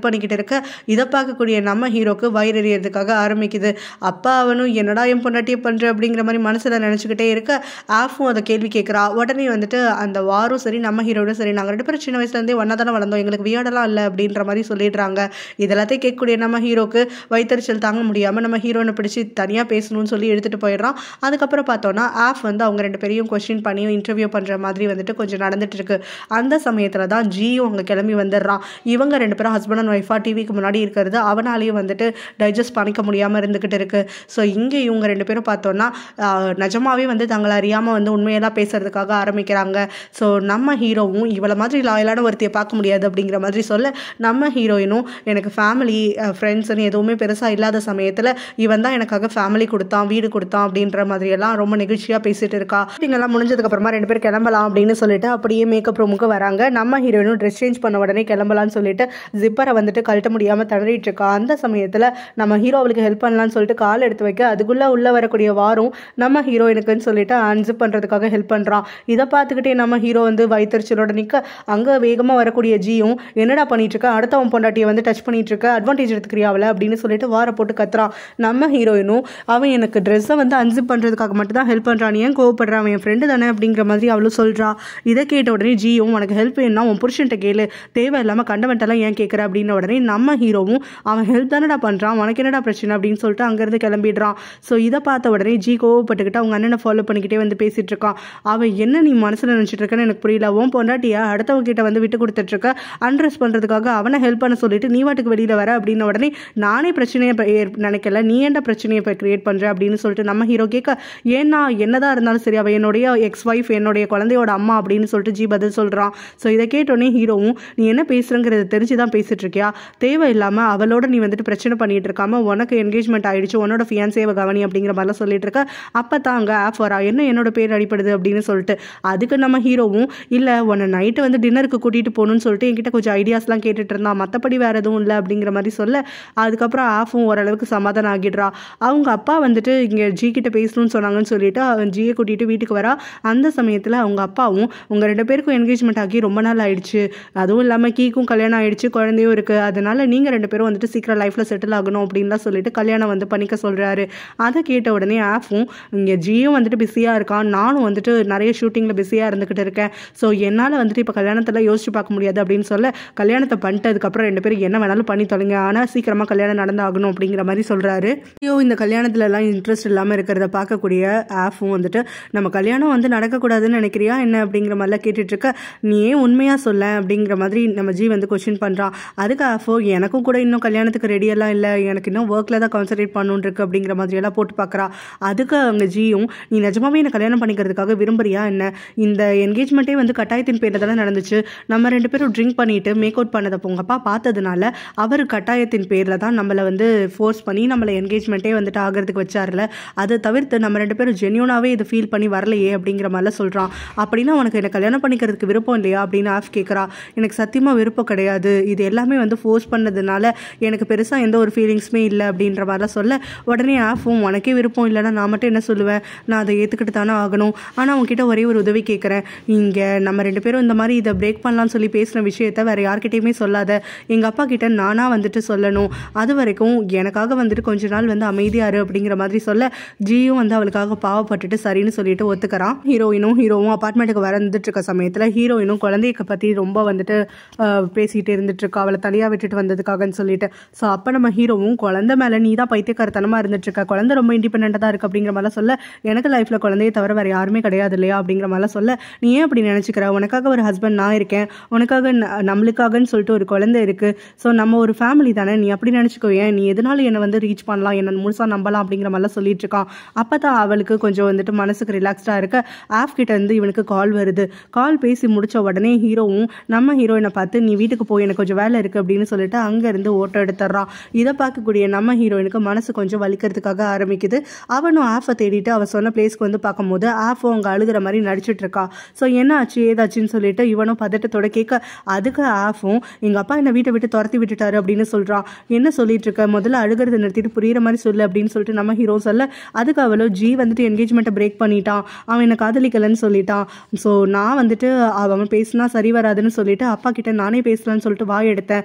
ஹெல்ப் பண்ணிக்கிட்டு இருக்க இதை பார்க்கக்கூடிய நம்ம ஹீரோக்கு வயிறு எறியறதுக்காக ஆரம்பிக்குது அப்பா அவனும் என்னடா என் பொண்டாட்டியை பண்ணுற அப்படிங்கிற மாதிரி மனசில் நினச்சிக்கிட்டே இருக்க ஆஃபும் அதை கேள்வி கேட்குறா உடனே வந்துட்டு அந்த வாரும் சரி நம்ம ஹீரோடும் சரி நாங்கள் ரெண்டு பேரும் சின்ன வயசுலேருந்தே ஒன்றா தானே வளர்ந்தோம் எங்களுக்கு வியாடெல்லாம் இல்லை அப்படின்ற மாதிரி சொல்லிடுறாங்க இதெல்லாத்தையும் கேட்கக்கூடிய நம்ம ஹீரோக்கு வயிற்றுச்சல் தாங்க முடியாமல் நம்ம ஹீரோனை பிடிச்சி தனியாக பேசணும்னு சொல்லி எடுத்துகிட்டு போயிடுறான் அதுக்கப்புறம் பார்த்தோன்னா ஆஃப் வந்து அவங்க ரெண்டு பேரையும் கொஸ்டின் பண்ணியும் இன்டர்வியூ பண்ணுற மாதிரி வந்துட்டு கொஞ்சம் நடந்துட்டு இருக்கு அந்த சமயத்தில் தான் ஜியும் அவங்க கிளம்பி வந்துடுறான் இவங்க ரெண்டு பேரும் ஹஸ்பண்ட் அண்ட் ஒய்ஃபாக டிவிக்கு முன்னாடி இருக்கிறது அவனாலேயும் வந்துட்டு டைஜஸ்ட் பண்ணிக்க முடியாமல் இருந்துக்கிட்டு இருக்கு ஸோ இங்கே இவங்க ரெண்டு பேரும் பார்த்தோன்னா ஆஹ், நிஜமாவே வந்து தங்களை அறியாமல் வந்து உண்மையெல்லாம் பேசுறதுக்காக ஆரம்பிக்கிறாங்க ஸோ நம்ம ஹீரோவும் இவளை மாதிரி லாயலான ஒருத்தையை பார்க்க முடியாது அப்படிங்கிற மாதிரி சொல்ல நம்ம ஹீரோயினும் எனக்கு ஃபேமிலி ஃப்ரெண்ட்ஸ்னு எதுவுமே பெருசாக இல்லாத சமயத்தில் இவன் தான் எனக்காக ஃபேமிலி கொடுத்தான் வீடு கொடுத்தான் அப்படின்ற மாதிரியெல்லாம் ரொம்ப நெகிழ்ச்சியாக பேசிட்டு இருக்கா எல்லாம் முடிஞ்சதுக்கப்புறமா ரெண்டு பேரும் கிளம்பலாம் அப்படின்னு சொல்லிட்டு அப்படியே மேக்கப் ரூமுக்கு வராங்க நம்ம ஹீரோயினும் ட்ரெஸ் சேஞ்ச் பண்ண உடனே கிளம்பலாம்னு சொல்லிட்டு ஜிப்பரை வந்துட்டு கழட்ட முடியாமல் தடறிட்டு இருக்கா அந்த சமயத்தில் நம்ம ஹீரோ அவளுக்கு ஹெல்ப் பண்ணலாம்னு சொல்லிட்டு கால் எடுத்து வைக்க அதுக்குள்ளே உள்ளே வரக்கூடிய வாரும் நம்ம ஹீரோயினுக்குன்னு சொல்லிட்டு அன்சிப் பண்ணுறதுக்காக ஹெல்ப் பண்ணுறான் இதை பார்த்துக்கிட்டே நம்ம ஹீரோ வந்து வயிற்றுச்சலோட நிற்க அங்கே வேகமாக வரக்கூடிய ஜியும் என்னடா பண்ணிட்டு இருக்க அடுத்தவன் பொண்டாட்டியை வந்து டச் பண்ணிட்டு இருக்க அட்வான்டேஜ் எடுத்துக்கிறியா அவளை அப்படின்னு சொல்லிட்டு வார போட்டு கத்துறான் நம்ம ஹீரோயினும் அவன் எனக்கு ட்ரெஸ்ஸை வந்து அன்சிப் பண்ணுறதுக்காக மட்டும் தான் ஹெல்ப் பண்ணுறான் ஏன் கோவப்படுறான் அவன் என் ஃப்ரெண்டு தானே அப்படிங்கிற மாதிரி அவளும் சொல்கிறா இதை கேட்ட உடனே ஜியும் உனக்கு ஹெல்ப் வேணும்னா உன் புருஷன்ட்ட கேளு தேவையில்லாமல் கண்டவன்ட்டெல்லாம் ஏன் கேட்குற அப்படின்ன உடனே நம்ம ஹீரோவும் அவன் ஹெல்ப் தானடா பண்ணுறான் உனக்கு என்னடா பிரச்சனை அப்படின்னு சொல்லிட்டு அங்கேருந்து கிளம்பிடுறான் ஸோ இதை பார்த்த உடனே ஜி கோவப்பட்டுக்கிட்டு அவங்க அண்ணனை ஃபாலோ பண்ணிக்கிட்டே வந்து பேசிட்டு இருக்கான் அவன் என்ன நீ மனசில் நினச்சிட்டு இருக்கன்னு எனக்கு புரியல உன் பொண்டாட்டியா அடுத்தவங்க கிட்ட வந்து விட்டு கொடுத்துட்டு இருக்க அன்ட்ரெஸ் பண்ணுறதுக்காக அவனை ஹெல்ப் பண்ண சொல்லிட்டு நீ வாட்டுக்கு வெளியில் வர அப்படின்ன உடனே நானே பிரச்சனையை ப- ஏற்- நினைக்கல நீ ஏன்டா பிரச்சனையை இப்போ கிரியேட் பண்ணுற அப்படின்னு சொல்லிட்டு நம்ம ஹீரோ கேட்க ஏன்னா என்னதான் இருந்தாலும் சரி அவள் என்னுடைய எக்ஸ் ஒய்ஃப் என்னுடைய குழந்தையோட அம்மா அப்படின்னு சொல்லிட்டு ஜி பதில் சொல்கிறான் ஸோ இதை கேட்டோடனே ஹீரோவும் நீ என்ன பேசுகிறங்கிறத தெரிஞ்சு தான் பேசிட்டு இருக்கியா தேவையில்லாமல் அவளோட நீ வந்துட்டு பிரச்சனை பண்ணிட்டு இருக்காம உனக்கு என்கேஜ்மெண்ட் ஆயிடுச்சு உன்னோட ஃபியான்சேவை கவனி அப்படிங்கிற மாதிரிலாம் சொல்லிட்டு இருக்க அப்போ தான் அங்கே ஆஃப் வரா என்ன என்னோட பேர் அடிப்படுது அப்படின்னு சொல்லிட்டு அதுக்கு நம்ம ஹீரோவும் இல்லை உன்னை நைட்டு வந்து டின்னருக்கு கூட்டிகிட்டு போகணும்னு சொல்லிட்டு என்கிட்ட கொஞ்சம் ஐடியாஸ்லாம் கேட்டுட்டு இருந்தான் மற்றபடி வேறு எதுவும் இல்லை அப்படிங்கிற மாதிரி சொல்ல அதுக்கப்புறம் ஆஃபும் ஓரளவுக்கு சமாதானம் ஆகிடுறா அவங்க அப்பா வந்துட்டு இங்கே ஜி கிட்ட பேசணும்னு சொன்னாங்கன்னு சொல்லிட்டு அவன் ஜியை கூட்டிகிட்டு வீட்டுக்கு வரா அந்த சமயத்தில் அவங்க அப்பாவும் உங்கள் ரெண்டு பேருக்கும் என்கேஜ்மெண்ட் ஆகி ரொம்ப நாள் ஆயிடுச்சு அதுவும் இல்லாமல் கீக்கும் கல்யாணம் ஆயிடுச்சு குழந்தையும் இருக்குது அதனால நீங்கள் ரெண்டு பேரும் வந்துட்டு சீக்கிரம் லைஃப்பில் செட்டில் ஆகணும் அப்படின்லாம் சொல்லிட்டு கல்யாணம் வந்து பண்ணிக்க சொல்கிறாரு அதை கேட்ட உடனே ஆஃபும் இங்கே ஜியும் வந்துட்டு பிஸியாக இருக்கான் நானும் வந்துட்டு நிறைய ஷூட்டிங்கில் பிஸியாக இருந்துக்கிட்டு இருக்கேன் ஸோ என்னால் வந்துட்டு இப்போ கல்யாணத்தில் யோசிச்சு பார்க்க முடியாது அப்படின்னு சொல்ல கல்யாணத்தை பண்ணிட்டதுக்கப்புறம் ரெண்டு பேரும் என்ன வேணாலும் பண்ணி தொலைங்க ஆனால் சீக்கிரமாக கல்யாணம் நடந்தாகணும் அப்படிங்கிற மாதிரி சொல்கிறாரு ஐயோ இந்த கல்யாணத்துலலாம் இன்ட்ரெஸ்ட் இல்லாமல் இருக்கிறத பார்க்கக்கூடிய ஆஃபும் வந்துட்டு நம்ம கல்யாணம் வந்து நடக்கக்கூடாதுன்னு நினைக்கிறியா என்ன அப்படிங்கிற மாதிரிலாம் கேட்டுட்டு இருக்க நீ ஏன் உண்மையாக சொல்ல அப்படிங்கிற மாதிரி நம்ம ஜி வந்து கொஸ்டின் பண்ணுறான் அதுக்கு ஆஃபோ எனக்கும் கூட இன்னும் கல்யாணத்துக்கு ரெடியெல்லாம் இல்லை எனக்கு இன்னும் ஒர்க்கில் தான் கான்சன்ட்ரேட் பண்ணணுன்னு இருக்கு அப்படிங்கிற மாதிரியெல்லாம் போட்டு பார்க்குறா அதுக்கு அவங்க ஜியும் நீ நிஜமாவே என்ன கல்யாணம் பண்ணிக்கிறதுக்காக விரும்புறியா என்ன இந்த என்கேஜ்மெண்ட்டே வந்து கட்டாயத்தின் பேரில் தானே நடந்துச்சு நம்ம ரெண்டு பேரும் ட்ரிங்க் பண்ணிட்டு மேக் அவுட் பண்ணதை உங்க அப்பா பார்த்ததுனால அவர் கட்டாயத்தின் பேரில் தான் நம்மளை வந்து ஃபோர்ஸ் பண்ணி நம்மளை என்கேஜ்மெண்ட்டே வந்துட்டு ஆகிறதுக்கு வச்சார்ல அதை தவிர்த்து நம்ம ரெண்டு பேரும் ஜென்யூனாகவே இது ஃபீல் பண்ணி வரலையே அப்படிங்கிற மாதிரிலாம் சொல்கிறான் அப்படின்னா உனக்கு என்ன கல்யாணம் பண்ணிக்கிறதுக்கு விருப்பம் இல்லையா அப்படின்னு ஆஃப் கேட்குறா எனக்கு சத்தியமாக விருப்பம் கிடையாது இது எல்லாமே வந்து ஃபோர்ஸ் பண்ணதுனால எனக்கு பெருசாக எந்த ஒரு ஃபீலிங்ஸுமே இல்லை அப்படின்ற மாதிரிலாம் சொல்ல உடனே ஆஃபும் உனக்கே விருப்பம் இல்லைன்னா நான் மட்டும் என்ன சொல்லுவேன் நான் அதை ஏற்றுக்கிட்டு தானே ஆகணும் ஆனால் உன்கிட்ட ஒரே ஒரு உதவி கேட்குறேன் இங்கே நம்ம ரெண்டு பேரும் இந்த மாதிரி இதை பிரேக் பண்ணலாம்னு சொல்லி பேசின விஷயத்த வேற யார்கிட்டயுமே சொல்லாத எங்கள் அப்பா கிட்ட நானாக வந்துட்டு சொல்லணும் அது வரைக்கும் எனக்காக வந்துட்டு கொஞ்ச நாள் வந்து அமைதியா இரு அப்படிங்கிற மாதிரி சொல்ல ஜியும் வந்து அவளுக்காக பாவப்பட்டுட்டு சரின்னு சொல்லிட்டு ஒத்துக்கிறான் ஹீரோயினும் ஹீரோவும் அப்பார்ட்மெண்ட்டுக்கு வந்துட்டு இருக்க சமயத்தில் ஹீரோயினும் குழந்தைய பற்றி ரொம்ப வந்துட்டு ஆஹ், பேசிக்கிட்டு இருந்துட்டு இருக்கா அவளை தனியாக விட்டுட்டு வந்ததுக்காகன்னு சொல்லிட்டு ஸோ அப்போ நம்ம ஹீரோவும் குழந்தை மேலே நீ தான் பைத்தியக்காரத்தனமாக இருந்துட்டு இருக்க குழந்தை ரொம்ப இண்டிபெண்ட்டாக தான் இருக்கு அப்படிங்கிற மாதிரிலாம் சொல்ல எனக்கு லைஃப்பில் குழந்தைய தவிர வேறு யாருமே கிடையாது இல்லையா அப்படிங்கிற மாதிரிலாம் சொல்ல நீ ஏன் அப்படி நினச்சிக்கிற உனக்காக ஒரு ஹஸ்பண்ட் நான் இருக்கேன் உனக்காக ந- நம்மளுக்காகன்னு சொல்லிட்டு ஒரு குழந்தை இருக்கு ஸோ நம்ம ஒரு ஃபேமிலி தானே நீ அப்படி நினச்சிக்கோ ஏன் நீ எதனால என்னை வந்து ரீச் பண்ணலாம் என்ன முழுசாக நம்பலாம் அப்படிங்கிற மாதிரிலாம் சொல்லிட்டு இருக்கான் அப்போ தான் அவளுக்கு கொஞ்சம் வந்துட்டு மனசுக்கு ரிலாக்ஸ்டாக இருக்க ஆப் கிட்ட இருந்து இவனுக்கு கால் வருது கால் பேசி முடிச்ச உடனே ஹீரோவும் நம்ம ஹீரோயினை பார்த்து நீ வீட்டுக்கு போய் எனக்கு கொஞ்சம் வேலை இருக்கு அப்படின்னு சொல்லிட்டு அங்கேருந்து ஓட்டோ எடுத்துடுறான் இதை பார்க்கக்கூடிய நம்ம ஹீரோயினுக்கு மனசு கொஞ்சம் வலிக்கிறதுக்காக ஆரம்பிக்குது அவனும் ஆஃபை தேடிட்டு அவ சொன்ன பிளேஸ்க்கு வந்து பார்க்கும்போது ஆஃபோ அங்கே அழுகிற மாதிரி நடிச்சிட்டு இருக்கா ஸோ என்ன ஆச்சு ஏதாச்சுன்னு சொல்லிட்டு இவனும் பதட்டத்தோட கேட்க அதுக்கு ஆஃபும் எங்கள் அப்பா என்னை வீட்டை விட்டு துரத்தி விட்டுட்டாரு அப்படின்னு சொல்கிறான் என்ன சொல்லிட்டு இருக்க முதல்ல அழுகிறத நிறுத்திட்டு புரியுற மாதிரி சொல்லு அப்படின்னு சொல்லிட்டு நம்ம ஹீரோ சொல்ல அதுக்கு அவளோ ஜி வந்துட்டு என்கேஜ்மெண்ட்டை பிரேக் பண்ணிட்டான் அவன் என்னை காதலிக்கலைன்னு சொல்லிட்டான் ஸோ நான் வந்துட்டு அவன் பேசினா சரி வராதுன்னு சொல்லிட்டு அப்பா கிட்ட நானே பேசலான்னு சொல்லிட்டு வாய் எடுத்தேன்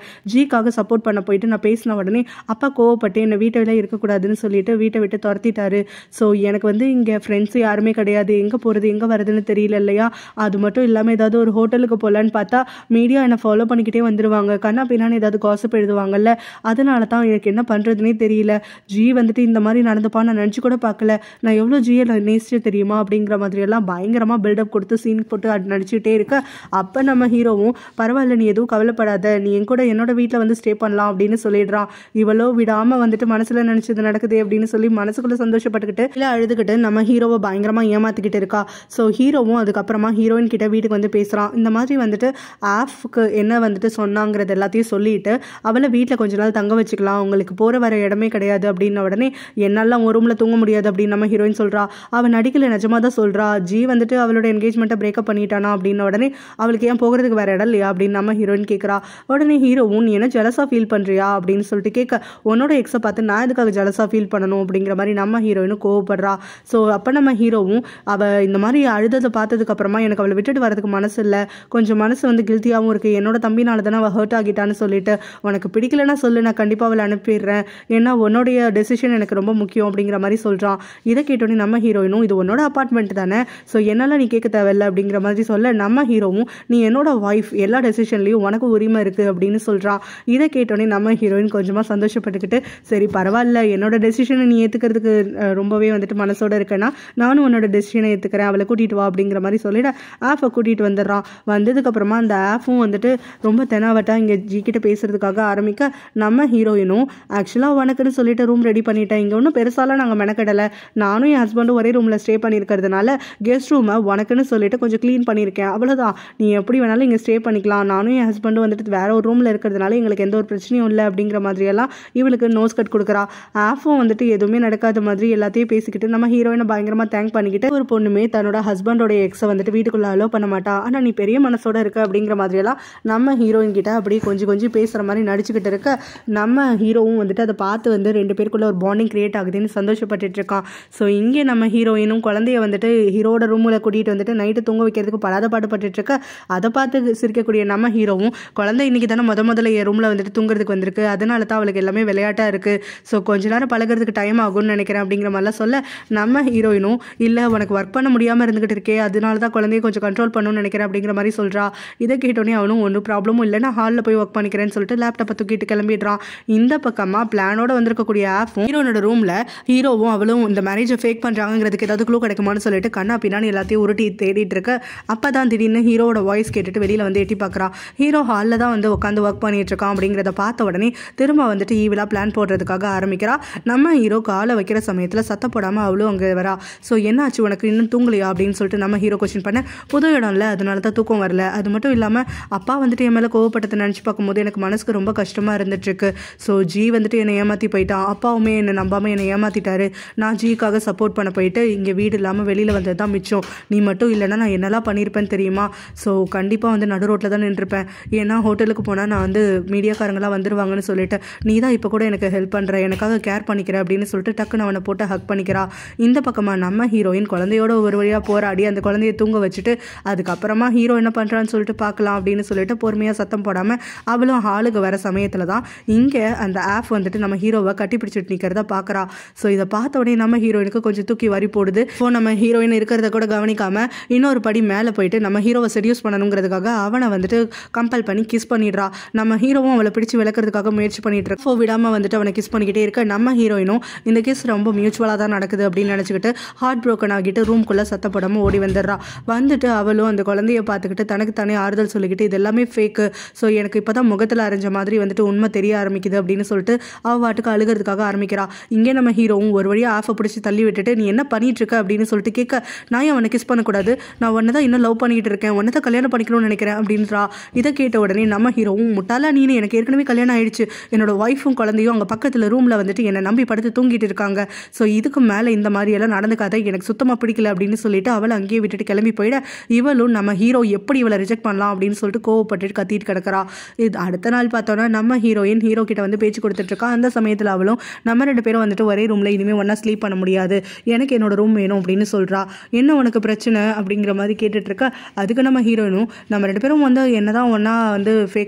ஜிக்காக சப்போர்ட் பண்ண போயிட்டு நான் பேசின உடனே அப்பா கோவப்பட்டு என்னை வீட்டில் இருக்கக்கூடாதுன்னு சொல்லிட்டு வீட்டை விட்டு துரத்திட்டாரு ஸோ எனக்கு வந்து இங்கே ஃப்ரெண்ட்ஸ் யாருமே கிடையாது எங்கே போகிறது எங்கே வருதுன்னு தெரியல இல்லையா அது மட்டும் இல்லாமல் ஏதாவது ஒரு ஹோட்டலுக்கு போகலான்னு பார்த்தா மீடியா என்னை ஃபாலோ பண்ணிக்கிட்டே வந்துடுவாங்க கண்ணா பின்னான்னு ஏதாவது காசப் எழுதுவாங்கல்ல அதனால தான் எனக்கு என்ன பண்ணுறதுனே தெரியல ஜி வந்துட்டு இந்த மாதிரி நடந்துப்பா நான் நினச்சி கூட பார்க்கல நான் எவ்வளோ ஜியை நான் நேசிச்சு தெரியுமா அப்படிங்கிற மாதிரியெல்லாம் பயங்கரமாக பில்டப் கொடுத்து சீன் போட்டு அது நடிச்சுட்டே இருக்க அப்போ நம்ம ஹீரோவும் பரவாயில்ல நீ எதுவும் கவலைப்படாத நீ என் கூட என்னோட வீட்டில் வந்து ஸ்டே பண்ணலாம் அப்படின்னு சொல்லிடுறான் இவளோ விடாமல் வந்துட்டு மனசில் நினச்சது நடக்குது அப்படின்னு சொல்லி மனசுக்குள்ளே சந்தோஷப்பட்டுக்கிட்டு இல்லை அழுதுகிட்டு நம்ம ஹீரோவை பயங்கரமாக ஏமாத்திக்கிட்டு இருக்கா ஸோ ஹீரோவும் அதுக்கப்புறமா ஹீரோயின் கிட்ட வீட்டுக்கு வந்து பேசுகிறான் இந்த மாதிரி வந்துட்டு ஆஃப்க்கு என்ன வந்துட்டு சொன்னாங்கிறது எல்லாத்தையும் சொல்லிட்டு அவளை வீட்டில் கொஞ்ச நாள் தங்க வச்சுக்கலாம் உங்களுக்கு போகிற வர இடமே கிடையாது அப்படின்ன உடனே என்னாலாம் ஒரு ரூமில் தூங்க முடியாது அப்படின்னு நம்ம ஹீரோயின் சொல்கிறா அவள் நடிக்கல நிஜமாக தான் சொல்கிறா ஜி வந்துட்டு அவளோட என்கேஜ்மெண்ட்டை பிரேக்கப் பண்ணிட்டானா அப்படின்ன உடனே அவளுக்கு ஏன் போகிறதுக்கு வேற இடம் இல்லையா அப்படின்னு நம்ம ஹீரோயின் கேட்குறா உடனே ஹீரோவும் நீ என்ன ஜலஸாக ஃபீல் பண்ணுறியா அப்படின்னு சொல்லிட்டு கேட்க உன்னோட எக்ஸை பார்த்து நான் எதுக்காக ஜலஸாக ஃபீல் பண்ணணும் அப்படிங்கிற மாதிரி நம்ம ஹீரோயினும் கோவப்படுறா ஸோ அப்போ நம்ம ஹீரோவும் அவள் இந்த மாதிரி அழுததை பார்த்ததுக்கு அப்புறமா எனக்கு அவளை விட்டுட்டு வரதுக்கு மனசு இல்லை கொஞ்சம் மனசு வந்து கில்ட்டியாகவும் இருக்குது என்னோட தம்பினால தானே அவள் ஹர்ட் ஆகிட்டான்னு சொல்லிட்டு உனக்கு பிடிக்கலன்னா சொல்லு நான் கண்டிப்பாக அவளை அனுப்பிடுறேன் ஏன்னா உன்னுடைய டெசிஷன் எனக்கு ரொம்ப முக்கியம் அப்படிங்கிற மாதிரி சொல்கிறான் இதை கேட்டோன்னே நம்ம ஹீரோயினும் இது உன்னோட அப்பார்ட்மெண்ட் தானே ஸோ என்னால் நீ கேட்க தேவையில்ல அப்படிங்கிற மாதிரி சொல்ல நம்ம ஹீரோவும் நீ என்னோட ஒய்ஃப் எல்லா டெசிஷன்லையும் உனக்கு உரிமை இருக்குது அப்படின்னு சொல்கிறான் இதை கேட்டோன்னே நம்ம ஹீரோயின் கொஞ்சமாக சந்தோஷப்பட்டுக்கிட்டு சரி பரவாயில்ல என்னோட டெசிஷனை நீ ஏற்றுக்கிறதுக்கு ரொம்பவே வந்துட்டு மனசோட இருக்கேன்னா நானும் உன்னோட டெசிஷனை ஏற்றுக்கிறேன் அவளை கூட்டிகிட்டு வா அப்படிங்கிற மாதிரி சொல்லிட ஆஃபை கூட்டிகிட்டு வந்துடுறான் வந்ததுக்கப்புறமா அந்த ஆஃபும் வந்துட்டு ரொம்ப தெனாவட்டா இங்கே ஜி கிட்ட பேசுறதுக்காக ஆரம்பிக்க நம்ம ஹீரோயினும் ஆக்சுவலாக உனக்குன்னு சொல்லிட்டு ரூம் ரெடி பண்ணிட்டேன் இங்கே ஒன்றும் பெருசாலாம் நாங்கள் மெனக்கடலை நானும் என் ஹஸ்பண்டும் ஒரே ரூமில் ஸ்டே பண்ணியிருக்கிறதுனால கெஸ்ட் ரூமை உனக்குன்னு சொல்லிட்டு கொஞ்சம் க்ளீன் பண்ணியிருக்கேன் அவ்வளோதான் நீ எப்படி வேணாலும் இங்கே ஸ்டே பண்ணிக்கலாம் நானும் என் ஹஸ்பண்டும் வந்துட்டு வேற ஒரு ரூமில் இருக்கிறதுனால எங்களுக்கு எந்த ஒரு பிரச்சனையும் இல்லை அப்படிங்கிற மாதிரியெல்லாம் இவளுக்கு நோஸ் கட் கொடுக்குறா ஆஃபும் வந்துட்டு எதுவுமே நடக்காத மாதிரி எல்லாத்தையும் பேசிக்கிட்டு நம்ம ஹீரோயினை பயங்கரமாக தேங்க் பண்ணிக்கிட்டு ஒரு பொண்ணுமே தன்னோட ஹஸ்பண்டோட எக்ஸை வந்துட்டு வீட்டுக்குள்ள அலோவ் பண்ண மாட்டா ஆனால் நீ பெரிய மனசோட இருக்க அப்படிங்கிற மாதிரியெல்லாம் நம்ம ஹீரோயின் கிட்ட அப்படியே கொஞ்சம் கொஞ்சம் பேசுகிற மாதிரி நடிச்சுக்கிட்டு இருக்க நம்ம ஹீரோவும் வந்துட்டு அதை பார்த்து வந்து ரெண்டு பேருக்குள்ள ஒரு பாண்டிங் கிரியேட் ஆகுதுன்னு சந்தோஷப்பட்டுட்டு இருக்கான் ஸோ இங்கே நம்ம ஹீரோயினும் குழந்தைய வந்துட்டு ஹீரோட ரூமில் கூட்டிகிட்டு வந்துட்டு நைட்டு தூங்க வைக்கிறதுக்கு படாத பாடுபட்டுட்டு இருக்க அதை பார்த்து சிரிக்கக்கூடிய நம்ம ஹீரோவும் குழந்தை இன்னைக்கு தானே முத முதல்ல என் ரூமில் வந்துட்டு தூங்குறதுக்கு வந்திருக்கு அதனால தான் அவளுக்கு எல்லாமே விளையாட்டாக இருக்குது ஸோ கொஞ்ச நேரம் பழகுறதுக்கு டைம் ஆகும்னு நினைக்கிறேன் அப்படிங்கிற மாதிரிலாம் சொல்ல நம்ம ஹீரோயினும் இல்லை உனக்கு ஒர்க் பண்ண முடியாமல் இருந்துகிட்டு இருக்கே அதனால தான் குழந்தைய கொஞ்சம் கண்ட்ரோல் பண்ணணும்னு நினைக்கிறேன் அப்படிங்கிற மாதிரி சொல்கிறா இதை கேட்டோன்னே அவனும் ஒன்றும் ப்ராப்ளமும் இல்லை நான் ஹாலில் போய் ஒர்க் பண்ணிக்கிறேன்னு சொல்லிட்டு லேப்டாப்பை தூக்கிட்டு கிளம்பிடுறான் இந்த பக்கமாக பிளானோட வந்திருக்கக்கூடிய ஆப்பும் ஹீரோனோட ரூமில் ஹீரோவும் அவளும் இந்த மேரேஜை ஃபேக் பண்ணுறாங்கிறதுக்கு ஏதாவது க்ளூ கிடைக்குமான்னு சொல்லிட்டு கண்ணா பின்னான்னு எல்லாத்தையும் உருட்டி தேடிட்டு இருக்க அப்போ தான் திடீர்னு ஹீரோவோட வாய்ஸ் கேட்டுட்டு வெளியில் வந்து எட்டி பார்க்குறான் ஹீரோ ஹாலில் தான் வந்து உட்காந்து ஒர்க் பண்ணிட்டு இருக்கான் அப்படிங்கிறத பார்த்த உடனே திரும்ப வந்துட்டு ஈவிலாக பிளான் போடுறதுக்காக ஆரம்பிக்கிறா நம்ம ஹீரோ காலை வைக்கிற சமயத்தில் சத்த போடாமல் அவளும் அங்கே வரா ஸோ என்னாச்சு உனக்கு இன்னும் தூங்கலையா அப்படின்னு சொல்லிட்டு நம்ம ஹீரோ கொஸ்டின் பண்ண புது இடம் இல்லை அதனால தான் தூக்கம் வரல அது மட்டும் இல்லாமல் அப்பா வந்துட்டு என் மேலே கோவப்பட்டதை நினச்சி பார்க்கும்போது எனக்கு மனசுக்கு ரொம்ப கஷ்டமாக இருந்துட்டுருக்கு ஸோ ஜி வந்துட்டு என்னை ஏமாற்றி போயிட்டான் அப்பாவுமே என்னை நம்பாமல் என்னை ஏமாற்றிட்டாரு நான் ஜிக்காக சப்போர்ட் பண்ண போயிட்டு இங்கே வீடு இல்லாமல் வெளியில் வந்தது தான் மிச்சம் நீ மட்டும் இல்லைன்னா நான் என்னெல்லாம் பண்ணியிருப்பேன்னு தெரியுமா ஸோ கண்டிப்பாக வந்து நடு ரோட்டில் தான் நின்றுருப்பேன் ஏன்னா ஹோட்டலுக்கு போனால் நான் வந்து மீடியாக்காரங்களாம் வந்துருவாங்கன்னு சொல்லிட்டு நீ தான் இப்போ கூட எனக்கு ஹெல்ப் பண்ணுற எனக்காக கேர் பண்ணிக்கிற அப்படின்னு சொல்லிட்டு டக்குன்னு அவனை போட்டு ஹக் பண்ணிக்கிறா இந்த பக்கமாக நம்ம ஹீரோயின் குழந்தையோட ஒரு வழியாக போராடி அந்த குழந்தைய தூங்க வச்சுட்டு அதுக்கப்புறமா ஹீரோ என்ன பண்ணுறான்னு சொல்லிட்டு பார்க்கலாம் அப்படின்னு சொல்லிட்டு பொறுமையாக சத்தம் போடாமல் அவளும் ஹாலுக்கு வர சமயத்தில் தான் இங்கே அந்த ஆப் வந்துட்டு நம்ம ஹீரோவை கட்டி பிடிச்சிட்டு நிற்கிறத பார்க்குறா ஸோ இதை பார்த்த உடனே நம்ம ஹீரோயினுக்கு கொஞ்சம் தூக்கி வரி போடுது ஸோ நம்ம ஹீரோயின் இருக்கிறத கூட கவனிக்காம இன்னொரு படி மேலே போயிட்டு நம்ம ஹீரோவை செடியூஸ் பண்ணணுங்கிறதுக்காக அவனை வந்துட்டு கம்பல் பண்ணி கிஸ் பண்ணிடுறா நம்ம ஹீரோவும் அவளை பிடிச்சி விளக்குறதுக்காக முயற்சி பண்ணிட்டு இருக்கா ஸோ விடாமல் வந்துட்டு அவனை கிஸ் பண்ணிக்கிட்டே இருக்க நம்ம ஹீரோயினும் இந்த கிஸ் ரொம்ப மியூச்சுவலாக தான் நடக்குது அப்படின்னு நினச்சிக்கிட்டு ஹார்ட் ப்ரோக்கன் ஆகிட்டு ரூம்குள்ளே சத்தப்படாமல் ஓடி வந்துடுறா வந்துட்டு அவளும் அந்த குழந்தைய பார்த்துக்கிட்டு தனக்கு தானே ஆறுதல் சொல்லிக்கிட்டு இது எல்லாமே ஃபேக்கு ஸோ எனக்கு இப்போ தான் முகத்தில் அரைஞ்ச மாதிரி வந்துட்டு உண்மை தெரிய ஆரம்பிக்குது அப்படின்னு சொல்லிட்டு அவள் வாட்டுக்கு அழுகிறதுக்காக ஆரம்பிக்கிறா இங்கே நம்ம ஹீரோவும் ஒரு வழியாக ஆஃபை பிடிச்சி தள்ளி விட்டுட்டு நீ என்ன பண்ணிட்டு இருக்க அப்படின்னு சொல்லிட்டு கேட்க நான் ஏன் அவனை கிஸ் பண்ணக்கூடாது நான் ஒன்றை தான் இன்னும் லவ் பண்ணிட்டு இருக்கேன் ஒன்றை தான் கல்யாணம் பண்ணிக்கணும்னு நினைக்கிறேன் அப்படின்றா இதை கேட்ட உடனே நம்ம ஹீரோவும் முட்டாளா நீனு எனக்கு ஏற்கனவே கல்யாணம் ஆயிடுச்சு என்னோட ஒய்ஃபும் குழந்தையும் அங்கே பக்கத்தில் ரூமில் வந்துட்டு என்னை நம்பி படுத்து தூங்கிட்டு இருக்காங்க ஸோ இதுக்கு மேலே இந்த மாதிரி எல்லாம் நடந்துக்காத எனக்கு சுத்தமாக பிடிக்கல அப்படின்னு சொல்லிட்டு அவளை அங்கேயே விட்டுட்டு கிளம்பி போயிட இவளும் நம்ம ஹீரோ எப்படி இவளை ரிஜெக்ட் பண்ணலாம் அப்படின்னு சொல்லிட்டு கோவப்பட்டுட்டு கத்திட்டு கிடக்கிறா இது அடுத்த நாள் பார்த்தோன்னா நம்ம ஹீரோயின் ஹீரோ கிட்ட வந்து பேச்சு கொடுத்துட்டு இருக்கா அந்த சமயத்தில் அவளும் நம்ம ரெண்டு பேரும் வந்துட்டு ஒரே ரூமில் இனிமேல் ஒன்றா ஸ்லீப் பண்ண முடியாது எனக்கு என்னோட ரூம் வேணும் அப்படின்னு சொல்கிறா என்ன உனக்கு பிரச்சனை அப்படிங்கிற மாதிரி கேட்டுட்டு இருக்க அதுக்கு நம்ம ஹீரோயினும் நம்ம ரெண்டு பேரும் வந்து என்னதான் ஒன்றா வந்து ஃபேக்காக மேரேஜ்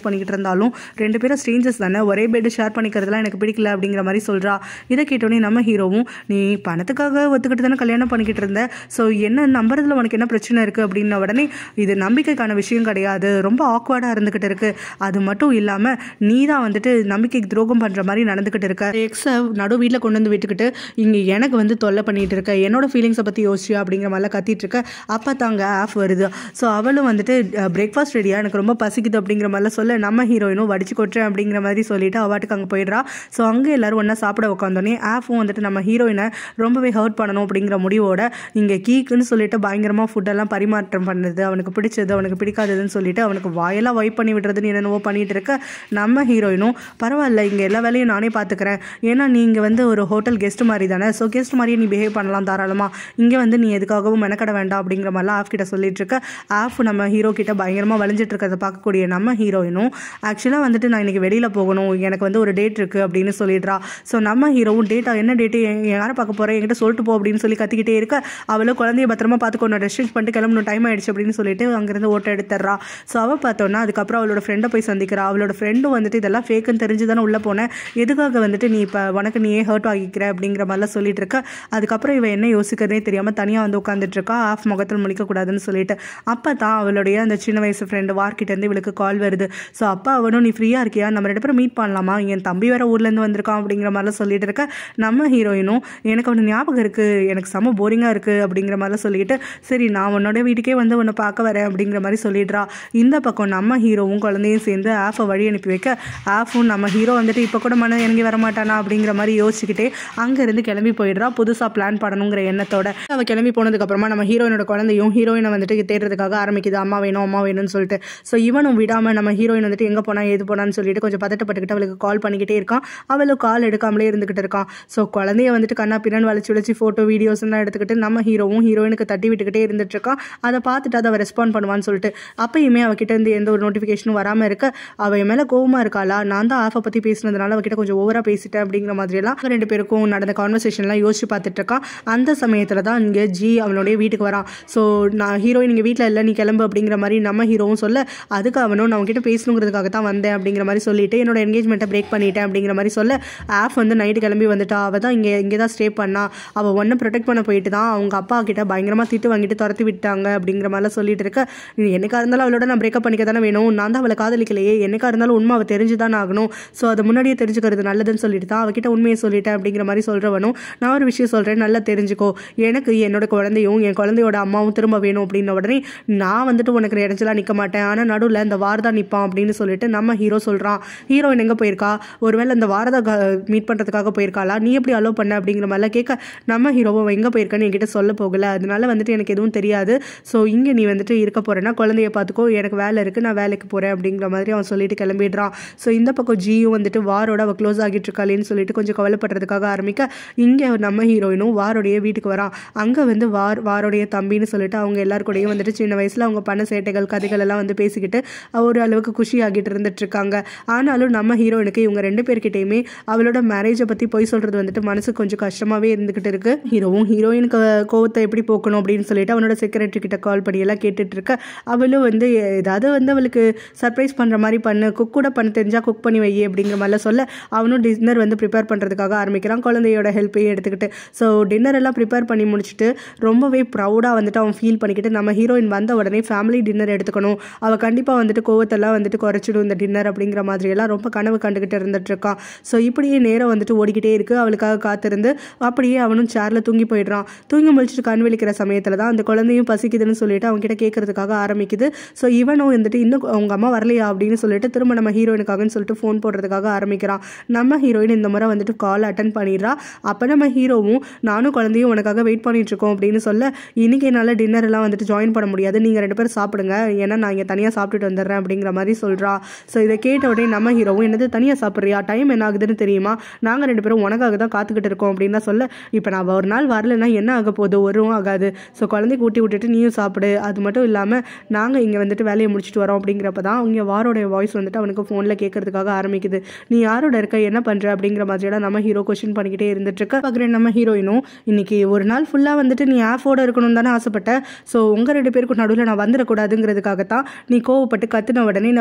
பண்ணிக்கிட்டு இருந்தாலும் ரெண்டு பேரும் ஸ்ட்ரேஞ்சர்ஸ் தானே ஒரே பெட் ஷேர் பண்ணிக்கிறதுலாம் எனக்கு பிடிக்கல அப்படிங்கிற மாதிரி சொல்கிறா இதை கேட்டோடனே நம்ம ஹீரோவும் நீ பணத்துக்காக ஒத்துக்கிட்டு தானே கல்யாணம் பண்ணிக்கிட்டு இருந்த ஸோ என்ன நம்புறதுல உனக்கு என்ன பிரச்சனை இருக்குது அப்படின்ன உடனே இது நம்பிக்கைக்கான விஷயம் கிடையாது ரொம்ப ஆக்வர்டாக இருந்துக்கிட்டு இருக்கு அது மட்டும் இல்லாமல் நீ தான் வந்துட்டு நம்பிக்கைக்கு துரோகம் பண்ணுற மாதிரி நடந்துக்கிட்டு இருக்க எக்ஸை நடு வீட்டில் கொண்டு வந்து விட்டுக்கிட்டு இங்கே எனக்கு வந்து தொல்லை பண்ணிட்டு இருக்க என்னோட ஃபீலிங்ஸை பற்றி யோசிச்சியா அப்படிங்கிற மாதிரிலாம் கத்திட்டு இருக்க அப்போ தாங்க ஆஃப் வருது ஸோ அவளும் வந்துட்டு பிரேக்ஃபாஸ்ட் ரெடியாக எனக்கு ரொம்ப பசிக்குது அப்படிங்கிற மாதிரிலாம் சொல்ல நம்ம ஹீரோயினும் வடிச்சு கொட்டுறேன் அப்படிங்கிற மாதிரி சொல்லிட்டு அவாட்டுக்கு அங்கே போயிடுறா ஸோ அங்கே எல்லாரும் ஒன்றா சாப்பிட உட்காந்தோடனே ஆஃபும் வந்துட்டு நம்ம ஹீரோயினை ரொம்பவே ஹர்ட் பண்ணணும் அப்படிங்கிற முடிவோட இங்கே கீக்குன்னு சொல்லிட்டு பயங்கரமாக ஃபுட்டெல்லாம் பரிமாற்றம் பண்ணுது அவனுக்கு பிடிச்சது அவனுக்கு பிடிக்காததுன்னு சொல்லிட்டு அவனுக்கு வாயெல்லாம் வைப் பண்ணி விடுறதுன்னு என்னென்னவோ பண்ணிட்டு இருக்க நம்ம ஹீரோயினும் பரவாயில்ல இங்கே எல்லா வேலையும் நானே பார்த்துக்கிறேன் ஏன்னா நீங்கள் வந்து ஒரு ஹோட்டல் கெஸ்ட் மாதிரி தானே ஸோ கெஸ்ட் மாதிரியே நீ பிஹேவ் பண்ணலாம் தாராளமாக இங்கே வந்து நீ எதுக்காகவும் மெனக்கட வேண்டாம் அப்படிங்கிற மாதிரிலாம் ஆஃப் கிட்ட சொல்லிட்டு இருக்க ஆஃப் நம்ம ஹீரோ கிட்ட பயங்கரமாக வளைஞ்சிட்டு இருக்கிறத பார்க்கக்கூடிய நம்ம ஹீரோயினும் ஆக்சுவலாக வந்துட்டு நான் இன்னைக்கு வெளியில் போகணும் எனக்கு வந்து ஒரு டேட் இருக்குது அப்படின்னு சொல்லிடுறா ஸோ நம்ம ஹீரோவும் டேட்டா என்ன டேட்டு யாரை பார்க்க போகிறேன் என்கிட்ட சொல்லிட்டு போ அப்படின்னு சொல்லி கத்திக்கிட்டே இருக்க அவளும் குழந்தைய பத்திரமா பார்த்துக்கணும் ரெஸ்ட் பண்ணிட்டு கிளம்பணும் டைம் ஆயிடுச்சு அப்படின்னு சொல்லிட்டு அங்கேருந்து ஓட்ட எடுத்துடுறா ஸோ அவள் பார்த்தோன்னா அதுக்கப்புறம் அவளோட ஃப்ரெண்டை போய் சந்திக்கிறா அவளோட ஃப்ரெண்டும் வந்துட்டு இதெல்லாம் ஃபேக்குன்னு தெரிஞ்சு தானே உள்ளே போனேன் எதுக்காக வந்துட்டு நீ இப்போ உனக்கு நீயே ஹர்ட் ஆகிக்கிற அப்படிங்கிற மாதிரிலாம் சொல்லிட்டு இருக்க அதுக்கப்புறம் இவன் என்ன யோசிக்கிறதே தெரியாமல் தனியாக வந்து உட்காந்துட்டு இருக்கா ஆஃப் முகத்தில் முழிக்கக்கூடாதுன்னு சொல்லிட்டு அப்போ தான் அவளுடைய அந்த சின்ன வயசு ஃப்ரெண்டு வார்க்கிட்டேருந்து இவளுக்கு கால் வருது ஸோ அப்பா அவனும் நீ ஃப்ரீயாக இருக்கியா நம்ம ரெண்டு பேரும் மீட் பண்ணலாமா என் தம்பி வேற ஊர்லேருந்து வந்திருக்கான் அப்படிங்கிற மாதிரிலாம் சொல்லிட்டு இருக்க நம்ம ஹீரோயினும் எனக்கு அவனு ஞாபகம் இருக்குது எனக்கு செம்ம போரிங்காக இருக்குது அப்படிங்கிற மாதிரிலாம் சொல்லிட்டு சரி நான் உன்னோட வீட்டுக்கே வந்து உன்னை பார்க்க வரேன் அப்படிங்கிற மாதிரி சொல்லிடுறா இந்த பக்கம் நம்ம ஹீரோவும் குழந்தையும் சேர்ந்து ஆஃபை வழி அனுப்பி வைக்க ஆஃபும் நம்ம ஹீரோ வந்துட்டு இப்போ கூட மன இறங்கி வரமாட்டானா அப்படிங்கிற மாதிரி யோசிச்சுக்கிட்டே அங்கேருந்து கிளம்பி போயிடுறா புதுசாக பிளான் பண்ணணுங்கிற எண்ணத்தோட அவள் கிளம்பி போனதுக்கப்புறமா நம்ம ஹீரோயினோட குழந்தையும் ஹீரோயினை வந்துட்டு தேடுறதுக்காக ஆரம்பிக்குது அம்மா வேணும் அம்மா வேணும்னு சொல்லிட்டு ஸோ இவனும் விடாமல் நம்ம ஹீரோயின் வந்துட்டு எங்கே போனா ஏது போனான்னு சொல்லிட்டு கொஞ்சம் பதட்டப்பட்டுக்கிட்டு அவளுக்கு கால் பண்ணிக்கிட்டே இருக்கான் அவளும் கால் எடுக்காமலே இருந்துகிட்டு இருக்கான் ஸோ குழந்தைய வந்துட்டு கண்ணா பின்னான்னு வளைச்சு வளைச்சு ஃபோட்டோ வீடியோஸ் எல்லாம் எடுத்துக்கிட்டு நம்ம ஹீரோவும் ஹீரோயினுக்கு தட்டி விட்டுக்கிட்டே இருந்துட்டு இருக்கான் அதை பார்த்துட்டு அதை அவள் ரெஸ்பாண்ட் பண்ணுவான்னு சொல்லிட்டு அப்பயுமே அவகிட்ட இருந்து எந்த ஒரு நோட்டிஃபிகேஷனும் வராமல் இருக்க அவள் என் மேலே கோவமாக இருக்காளா நான் தான் ஆஃபை பற்றி பேசினதுனால அவகிட்ட கொஞ்சம் ஓவராக பேசிட்டேன் அப்படிங்கிற மாதிரியெல்லாம் அவங்க ரெண்டு பேருக்கும் நடந்த கான்வர்சேஷன்லாம் யோசிச்சு பார்த்துட்டு இருக்கான் அந்த சமயத்தில் தான் இங்கே ஜி அவனுடைய வீட்டுக்கு வரான் ஸோ நான் ஹீரோயின் இங்கே வீட்டில் இல்லை நீ கிளம்பு அப்படிங்கிற மாதிரி நம்ம ஹீரோவும் சொல்ல அதுக்கு அவனும் நான் உங்ககிட்ட பேசணுங்கிறதுக்காக தான் வந்தேன் அப்படிங்கிற மாதிரி சொல்லிட்டு என்னோட என்கேஜ்மெண்ட்டை பிரேக் பண்ணிட்டேன் அப்படிங்கிற மாதிரி சொல்ல ஆஃப் வந்து நைட்டு கிளம்பி வந்துட்டா அவள் தான் இங்கே இங்கே தான் ஸ்டே பண்ணா அவள் ஒன்றை ப்ரொடெக்ட் பண்ண போயிட்டு தான் அவங்க அப்பா கிட்ட பயங்கரமாக திட்டு வாங்கிட்டு துரத்தி விட்டாங்க அப்படிங்கிற மாதிரிலாம் சொல்லிட்டு இருக்க என்னைக்கா இருந்தாலும் அவளோட நான் பிரேக்கப் பண்ணிக்க தானே வேணும் நான் தான் அவளை காதலிக்கலையே என்னைக்கா இருந்தாலும் உண்மை அவள் தெரிஞ்சு தான் ஆகணும் ஸோ அதை முன்னாடியே தெரிஞ்சுக்கிறது நல்லதுன்னு சொல்லிட்டு தான் அவகிட்ட உண்மையை சொல்லிட்டேன் அப்படிங்கிற மாதிரி சொல்கிறவனும் நான் ஒரு விஷயம் சொல்கிறேன் நல்லா தெரிஞ்சுக்கோ எனக்கு என்னோட குழந்தையும் என் குழந்தையோட அம்மாவும் திரும்ப வேணும் அப்படின்ன உடனே நான் வந்துட்டு உனக்கு இடைஞ்சலாம் நிற்க மாட்டேன் ஆனால் நடுவில் இந்த வாரதா நிற்பான் அப்படின்னு சொல்லிட்டு நம்ம ஹீரோ சொல்கிறான் ஹீரோயின் எங்கே போயிருக்கா ஒருவேளை இந்த வாரதா மீட் பண்ணுறதுக்காக போயிருக்காளா நீ எப்படி அலோவ் பண்ண அப்படிங்கிற மாதிரிலாம் கேட்க நம்ம ஹீரோவை எங்கே போயிருக்கான்னு என்கிட்ட சொல்ல போகல அதனால வந்துட்டு எனக்கு எதுவும் தெரியாது ஸோ இங்கே நீ வந்துட்டு இருக்க போகிறேன்னா குழந்தைய பார்த்துக்கோ எனக்கு வேலை இருக்குது நான் வேலைக்கு போகிறேன் அப்படிங்கிற மாதிரி அவன் சொல்லிட்டு கிளம்பிடுறான் ஸோ இந்த பக்கம் ஜியும் வந்துட்டு வாரோட அவள் க்ளோஸ் ஆகிட்டு இருக்காளேன்னு சொல்லிட்டு கொஞ்சம் கவலைப்படுறதுக்காக ஆரம்பிக்க இங்கே நம்ம ஹீரோயினும் வாரோடைய வீட்டுக்கு வரான் அங்கே வந்து வார் வாரோடைய தம்பின்னு சொல்லிட்டு அவங்க எல்லாருக்கூடையும் வந்துட்டு சின்ன வயசில் அவங்க பண்ண சேட்டைகள் கதைகள் எல்லாம் வந்து பேசிக்கிட்டு ஒரு அளவுக்கு குஷி ஆகிட்டு இருந்துட்டு இருக்காங்க ஆனாலும் நம்ம ஹீரோயினுக்கு இவங்க ரெண்டு பேர்கிட்டயுமே அவளோட மேரேஜை பற்றி பொய் சொல்கிறது வந்துட்டு மனசு கொஞ்சம் கஷ்டமாகவே இருந்துகிட்டு இருக்கு ஹீரோவும் ஹீரோயினுக்கு கோவத்தை எப்படி போக்கணும் அப்படின்னு சொல்லிட்டு அவனோட செக்ரட்டரி கிட்ட கால் பண்ணி எல்லாம் கேட்டுட்டு இருக்க அவளும் வந்து ஏதாவது வந்து அவளுக்கு சர்ப்ரைஸ் பண்ணுற மாதிரி பண்ணு குக் கூட பண்ண தெரிஞ்சா குக் பண்ணி வை அப்படிங்கிற மாதிரிலாம் சொல்ல அவனும் டின்னர் வந்து ப்ரிப்பேர் பண்ணுறதுக்காக ஆரம்பிக்கிறான் குழந்தையோட ஹெல்ப்பையும் எடுத்துக்கிட்டு ஸோ டின்னர் எல்லாம் ப்ரிப்பேர் பண்ணி முடிச்சுட்டு ரொம்பவே ப்ரௌடாக வந்துட்டு அவன் ஃபீல் பண்ணிக்கிட்டு நம்ம ஹீரோயின் வந்த உடனே ஃபேமிலி டின்னர் எடுத்துக்கணும் அவள் கண்டிப்பாக வந்துட்டு கோவத்தெல்லாம் வந்துட்டு குறைச்சிடும் இந்த டின்னர் அப்படிங்கிற மாதிரியெல்லாம் ரொம்ப கனவு கண்டுக்கிட்டு இருந்துட்டு இருக்கான் ஸோ இப்படியே நேரம் வந்துட்டு ஓடிக்கிட்டே இருக்கு அவளுக்காக காத்திருந்து அப்படியே அவனும் சேரில் தூங்கி போயிடுறான் தூங்கி முழிச்சிட்டு கண் விழிக்கிற சமயத்தில் தான் அந்த குழந்தையும் பசிக்குதுன்னு சொல்லிட்டு அவங்க கிட்ட கேட்கறதுக்காக ஆரம்பிக்குது ஸோ இவனும் வந்துட்டு இன்னும் அவங்க அம்மா வரலையா அப்படின்னு சொல்லிட்டு திரும்ப நம்ம ஹீரோயினுக்காகன்னு சொல்லிட்டு ஃபோன் போடுறதுக்காக ஆரம்பிக்கிறான் நம்ம ஹீரோயின் இந்த முறை வந்துட்டு கால் அட்டன் பண்ணிடுறா அப்போ நம்ம ஹீரோவும் நானும் குழந்தையும் உனக்காக வெயிட் பண்ணிட்டு இருக்கோம் அப்படின்னு சொல்ல இன்னைக்கு என்னால் டின்னர் எல்லாம் வந்துட்டு ஜாயின் பண்ண முடியாது நீங்கள் ரெண்டு பேரும் சாப்பிடுங்க ஏன்னா நான் இங்கே தனியாக சாப்பிட்டுட்டு வந்துடுறேன் அப்படிங்கிற மாதிரி சொல்கிறா ஸோ இதை கேட்ட உடனே நம்ம ஹீரோவும் என்னது தனியாக சாப்பிட்றியா டைம் என்ன ஆகுதுன்னு தெரியுமா நாங்கள் ரெண்டு பேரும் உனக்காக தான் காத்துக்கிட்டு இருக்கோம் அப்படின்னு தான் சொல்ல இப்போ நான் ஒரு நாள் வரலைன்னா என்ன ஆக போகுது ஒரும் ஆகாது ஸோ குழந்தைக்கு ஊட்டி விட்டுட்டு நீயும் சாப்பிடு அது மட்டும் இல்லாமல் நாங்கள் இங்கே வந்துட்டு வேலையை முடிச்சுட்டு வரோம் அப்படிங்கிறப்ப தான் அவங்க வாரோடைய வாய்ஸ் வந்துட்டு அவனுக்கு ஃபோனில் கேட்கறதுக்காக ஆரம்பிக்குது நீ யாரோட இருக்க என்ன பண்ணுற அப்படிங்கிற மாதிரியெல்லாம் நம்ம ஹீரோ கொஸ்டின் பண்ணிக்கிட்டே இருந்துட்டு இருக்க பார்க்குறேன் நம்ம ஹீரோயினும் இன்னைக்கு ஒரு நாள் ஃபுல்லாக வந்துட்டு நீ ஆஃபோட இருக்கணும் தானே ஆசைப்பட்ட ஸோ உங்கள் ரெண்டு பேருக்கும் நடுவில் நான் வந்துடக்கூடாதுங்கிறதுக்காகத்தான் நீ கோவப்பட்டு கத்துன உடனே நான்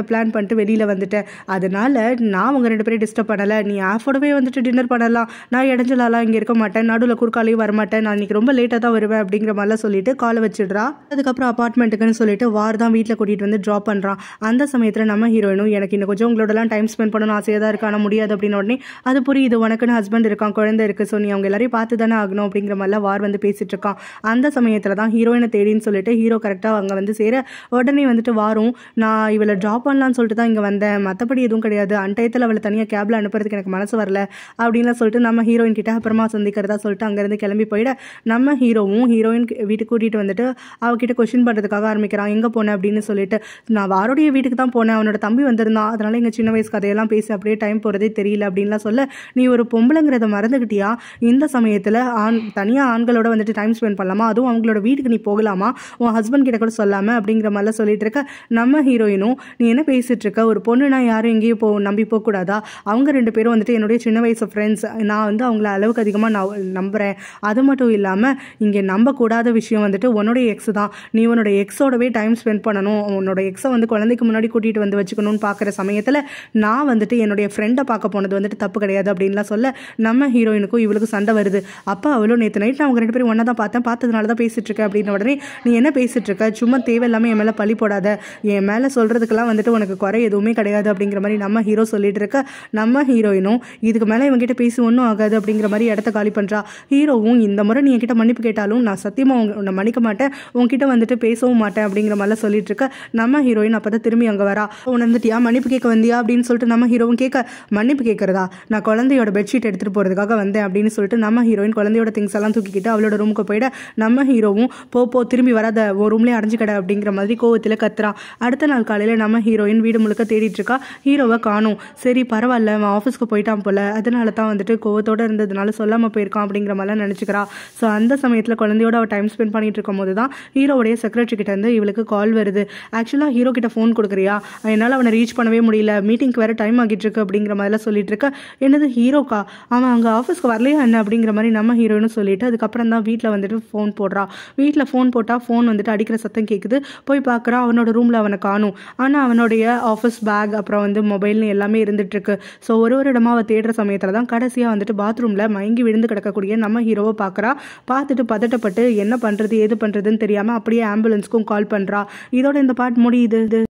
பிளான் பண்ணிட்டு வெளியில் வந்துட்டேன் அதனால நான் உங்கள் ரெண்டு பேரும் டிஸ்டர்ப் பண்ணலை நீ ஆஃபோடவே வந்துட்டு டின்னர் பண்ணலாம் நான் இடைஞ்சலாலாம் இங்கே இருக்க மாட்டேன் நடுவில் குறுக்காலையும் வரமாட்டேன் நான் இன்னைக்கு ரொம்ப லேட்டாக தான் வருவேன் அப்படிங்கிற மாதிரிலாம் சொல்லிட்டு காலை வச்சிடுறா அதுக்கப்புறம் அப்பார்ட்மெண்ட்டுக்குன்னு சொல்லிட்டு வார் தான் வீட்டில் கூட்டிகிட்டு வந்து ட்ராப் பண்ணுறான் அந்த சமயத்தில் நம்ம ஹீரோயினும் எனக்கு இன்னும் கொஞ்சம் உங்களோடலாம் டைம் ஸ்பெண்ட் பண்ணணும் ஆசையாக தான் இருக்கு ஆனால் முடியாது அப்படின்னு உடனே அது புரியுது உனக்குன்னு ஹஸ்பண்ட் இருக்கான் குழந்தை இருக்குது ஸோ நீ அவங்க எல்லாரையும் பார்த்து தானே ஆகணும் அப்படிங்கிற மாதிரிலாம் வார் வந்து பேசிட்டு இருக்கான் அந்த சமயத்தில் தான் ஹீரோயினை தேடின்னு சொல்லிட்டு ஹீரோ கரெக்டாக அங்கே வந்து சேர உடனே வந்துட்டு வாரும் நான் இவளை ட்ராப் பண்ணலான்னு சொல்லிட்டு தான் இங்கே வந்தேன் மற்றபடி எதுவும் கிடையாது அன்டயத்தில் அவளை தனியாக கேபில் அனுப்புறதுக்கு எனக்கு மனசு வரல அப்படின்லாம் சொல்லிட்டு நம்ம ஹீரோயின் கிட்ட அப்புறமா சந்திக்கிறதா சொல்லிட்டு அங்கேருந்து கிளம்பி போயிட நம்ம ஹீரோவும் ஹீரோயின் வீட்டுக்கு கூட்டிகிட்டு வந்துட்டு அவகிட்ட கொஷின் பண்ணுறதுக்காக ஆரம்பிக்கிறான் எங்கே போனேன் அப்படின்னு சொல்லிட்டு நான் வாரோடைய வீட்டுக்கு தான் போனேன் அவனோட தம்பி வந்திருந்தான் அதனால எங்கள் சின்ன வயசு கதையெல்லாம் பேசி அப்படியே டைம் போகிறதே தெரியல அப்படின்லாம் சொல்ல நீ ஒரு பொம்பளைங்கிறத மறந்துக்கிட்டியா இந்த சமயத்தில் ஆண் தனியாக ஆண்களோட வந்துட்டு டைம் ஸ்பெண்ட் பண்ணலாமா அதுவும் அவங்களோட வீட்டுக்கு நீ போகலாமா உன் ஹஸ்பண்ட் கிட்ட கூட சொல்லாமல் அப்படிங்கிற மாதிரிலாம் சொல்லிட்டு இருக்க நம்ம ஹீரோயினும் நீ என்ன பேசிட்டு இருக்க ஒரு பொண்ணுனா யாரும் எங்கேயும் போ நம்பி போகக்கூடாதா அவங்க ரெண்டு பேரும் வந்துட்டு என்னுடைய சின்ன வயசு ஃப்ரெண்ட்ஸ் நான் வந்து அவங்கள அளவுக்கு அதிகமாக நான் நம்புகிறேன் அது மட்டும் இல்லாமல் இங்கே நம்பக்கூடாத விஷயம் வந்துட்டு உன்னோட எக்ஸ் தான் நீ உன்னோட எக்ஸோடவே டைம் ஸ்பெண்ட் பண்ணணும் உன்னோட எக்ஸை வந்து குழந்தைக்கு முன்னாடி கூட்டிகிட்டு வந்து வச்சுக்கணும்னு பார்க்குற சமயத்தில் நான் வந்துட்டு என்னுடைய ஃப்ரெண்டை பார்க்க போனது வந்துட்டு தப்பு கிடையாது அப்படின்லாம் சொல்ல நம்ம ஹீரோயினுக்கும் இவளுக்கு சண்டை வருது அப்போ அவளும் நேற்று நைட் நான் அவங்க ரெண்டு பேரும் ஒன்றா தான் பார்த்தேன் பார்த்ததுனால தான் பேசிட்டு இருக்கேன் அப்படின்ன உடனே நீ என்ன பேசிட்டு இருக்க சும்மா தேவையில்லாமல் என் மேலே பழி போடாத என் மேலே சொல்கிறதுக்கெல்லாம் வந்துட்டு உனக்கு குறை எதுவுமே கிடையாது அப்படிங்கிற மாதிரி நம்ம ஹீரோ சொல்லிட்டு இருக்க நம்ம ஹீரோயினும் இதுக்கு மேலே இவங்ககிட்ட பேசி ஒன்றும் ஆகாது அப்படிங்கிற மாதிரி இடத்த காலி பண்ணுறா ஹீரோவும் இந்த முறை நீ என்கிட்ட மன்னிப்பு கேட்டாலும் நான் சத்தியமாக உங்க உன்னை மன்னிக்க மாட்டேன் உன்கிட்ட வந்துட்டு பேசவும் மாட்டேன் அப்படிங்கிற மாதிரிலாம் சொல்லிட்டு இருக்க நம்ம ஹீரோயின் அப்போ தான் திரும்பி அங்கே வரா உணர்ந்துட்டியா மன்னிப்பு கேட்க வந்தியா அப்படின்னு சொல்லிட்டு நம்ம ஹீரோவும் கேட்க மன்னிப்பு கேட்குறதா நான் குழந்தையோட பெட்ஷீட் எடுத்துகிட்டு போகிறதுக்காக வந்தேன் அப்படின்னு சொல்லிட்டு நம்ம ஹீரோயின் குழந்தையோட திங்ஸ் எல்லாம் தூக்கிக்கிட்டு அவளோட ரூமுக்கு போயிட நம்ம ஹீரோவும் போ போ திரும்பி வராத ஒரு ரூம்லேயே அடைஞ்சு கடை அப்படிங்கிற மாதிரி கோவத்தில் கத்துறான் அடுத்த நாள் காலையில் நம்ம ஹீரோயின் வீடு முழுக்க தேடிட்டு இருக்கா ஹீரோவை காணும் சரி பரவாயில்ல அவன் ஆஃபீஸ்க்கு போயிட்டான் போல அதனால தான் வந்துட்டு கோவத்தோட இருந்ததுனால சொல்லாமல் போயிருக்கான் அப்படிங்கிற மாதிரிலாம் நினச்சிக்கிறா ஸோ அந்த சமயத்தில் குழந்தையோட அவள் டைம் ஸ்பெண்ட் பண்ணிட்டு இருக்கும் போது தான் ஹீரோவுடைய செக்ரட்டரி கிட்ட இருந்து இவளுக்கு கால் வருது ஆக்சுவலாக ஹீரோ கிட்ட ஃபோன் கொடுக்குறியா என்னால் அவனை ரீச் பண்ணவே முடியல மீட்டிங்க்கு வேறு டைம் ஆகிட்டு இருக்கு அப்படிங்கிற மாதிரிலாம் சொல்லிட்டு இருக்க என்னது ஹீரோக்கா அவன் அங்கே ஆஃபீஸ்க்கு வரலையா என்ன அப்படிங்கிற மாதிரி நம்ம ஹீரோன்னு சொல்லிட்டு அதுக்கப்புறம் தான் வீட்டில் வந்துட்டு ஃபோன் போடுறா வீட்டில் ஃபோன் போட்டால் ஃபோன் வந்துட்டு அடிக்கிற சத்தம் கேட்குது போய் பார்க்குறா அவனோட ரூமில் அவனை காணும் ஆனால் அவனுடைய ஆஃபீஸ் பேக் அப்புறம் வந்து மொபைல்னு எல்லாமே இருந்துட்டு இருக்கு ஸோ ஒரு ஒரு இடமா அவள் தேடுற சமயத்தில் தான் கடைசியாக வந்துட்டு பாத்ரூமில் மயங்கி விழுந்து கிடக்கக்கூடிய நம்ம ஹீரோவை பார்க்குறா பார்த்துட்டு பதட்டப்பட்டு என்ன பண்ணுறது ஏது பண்ணுறதுன்னு தெரியாமல் அப்படியே ஆம்புலன்ஸ்க்கும் கால் பண்ணுறா இதோட இந்த பாட்டு முடியுது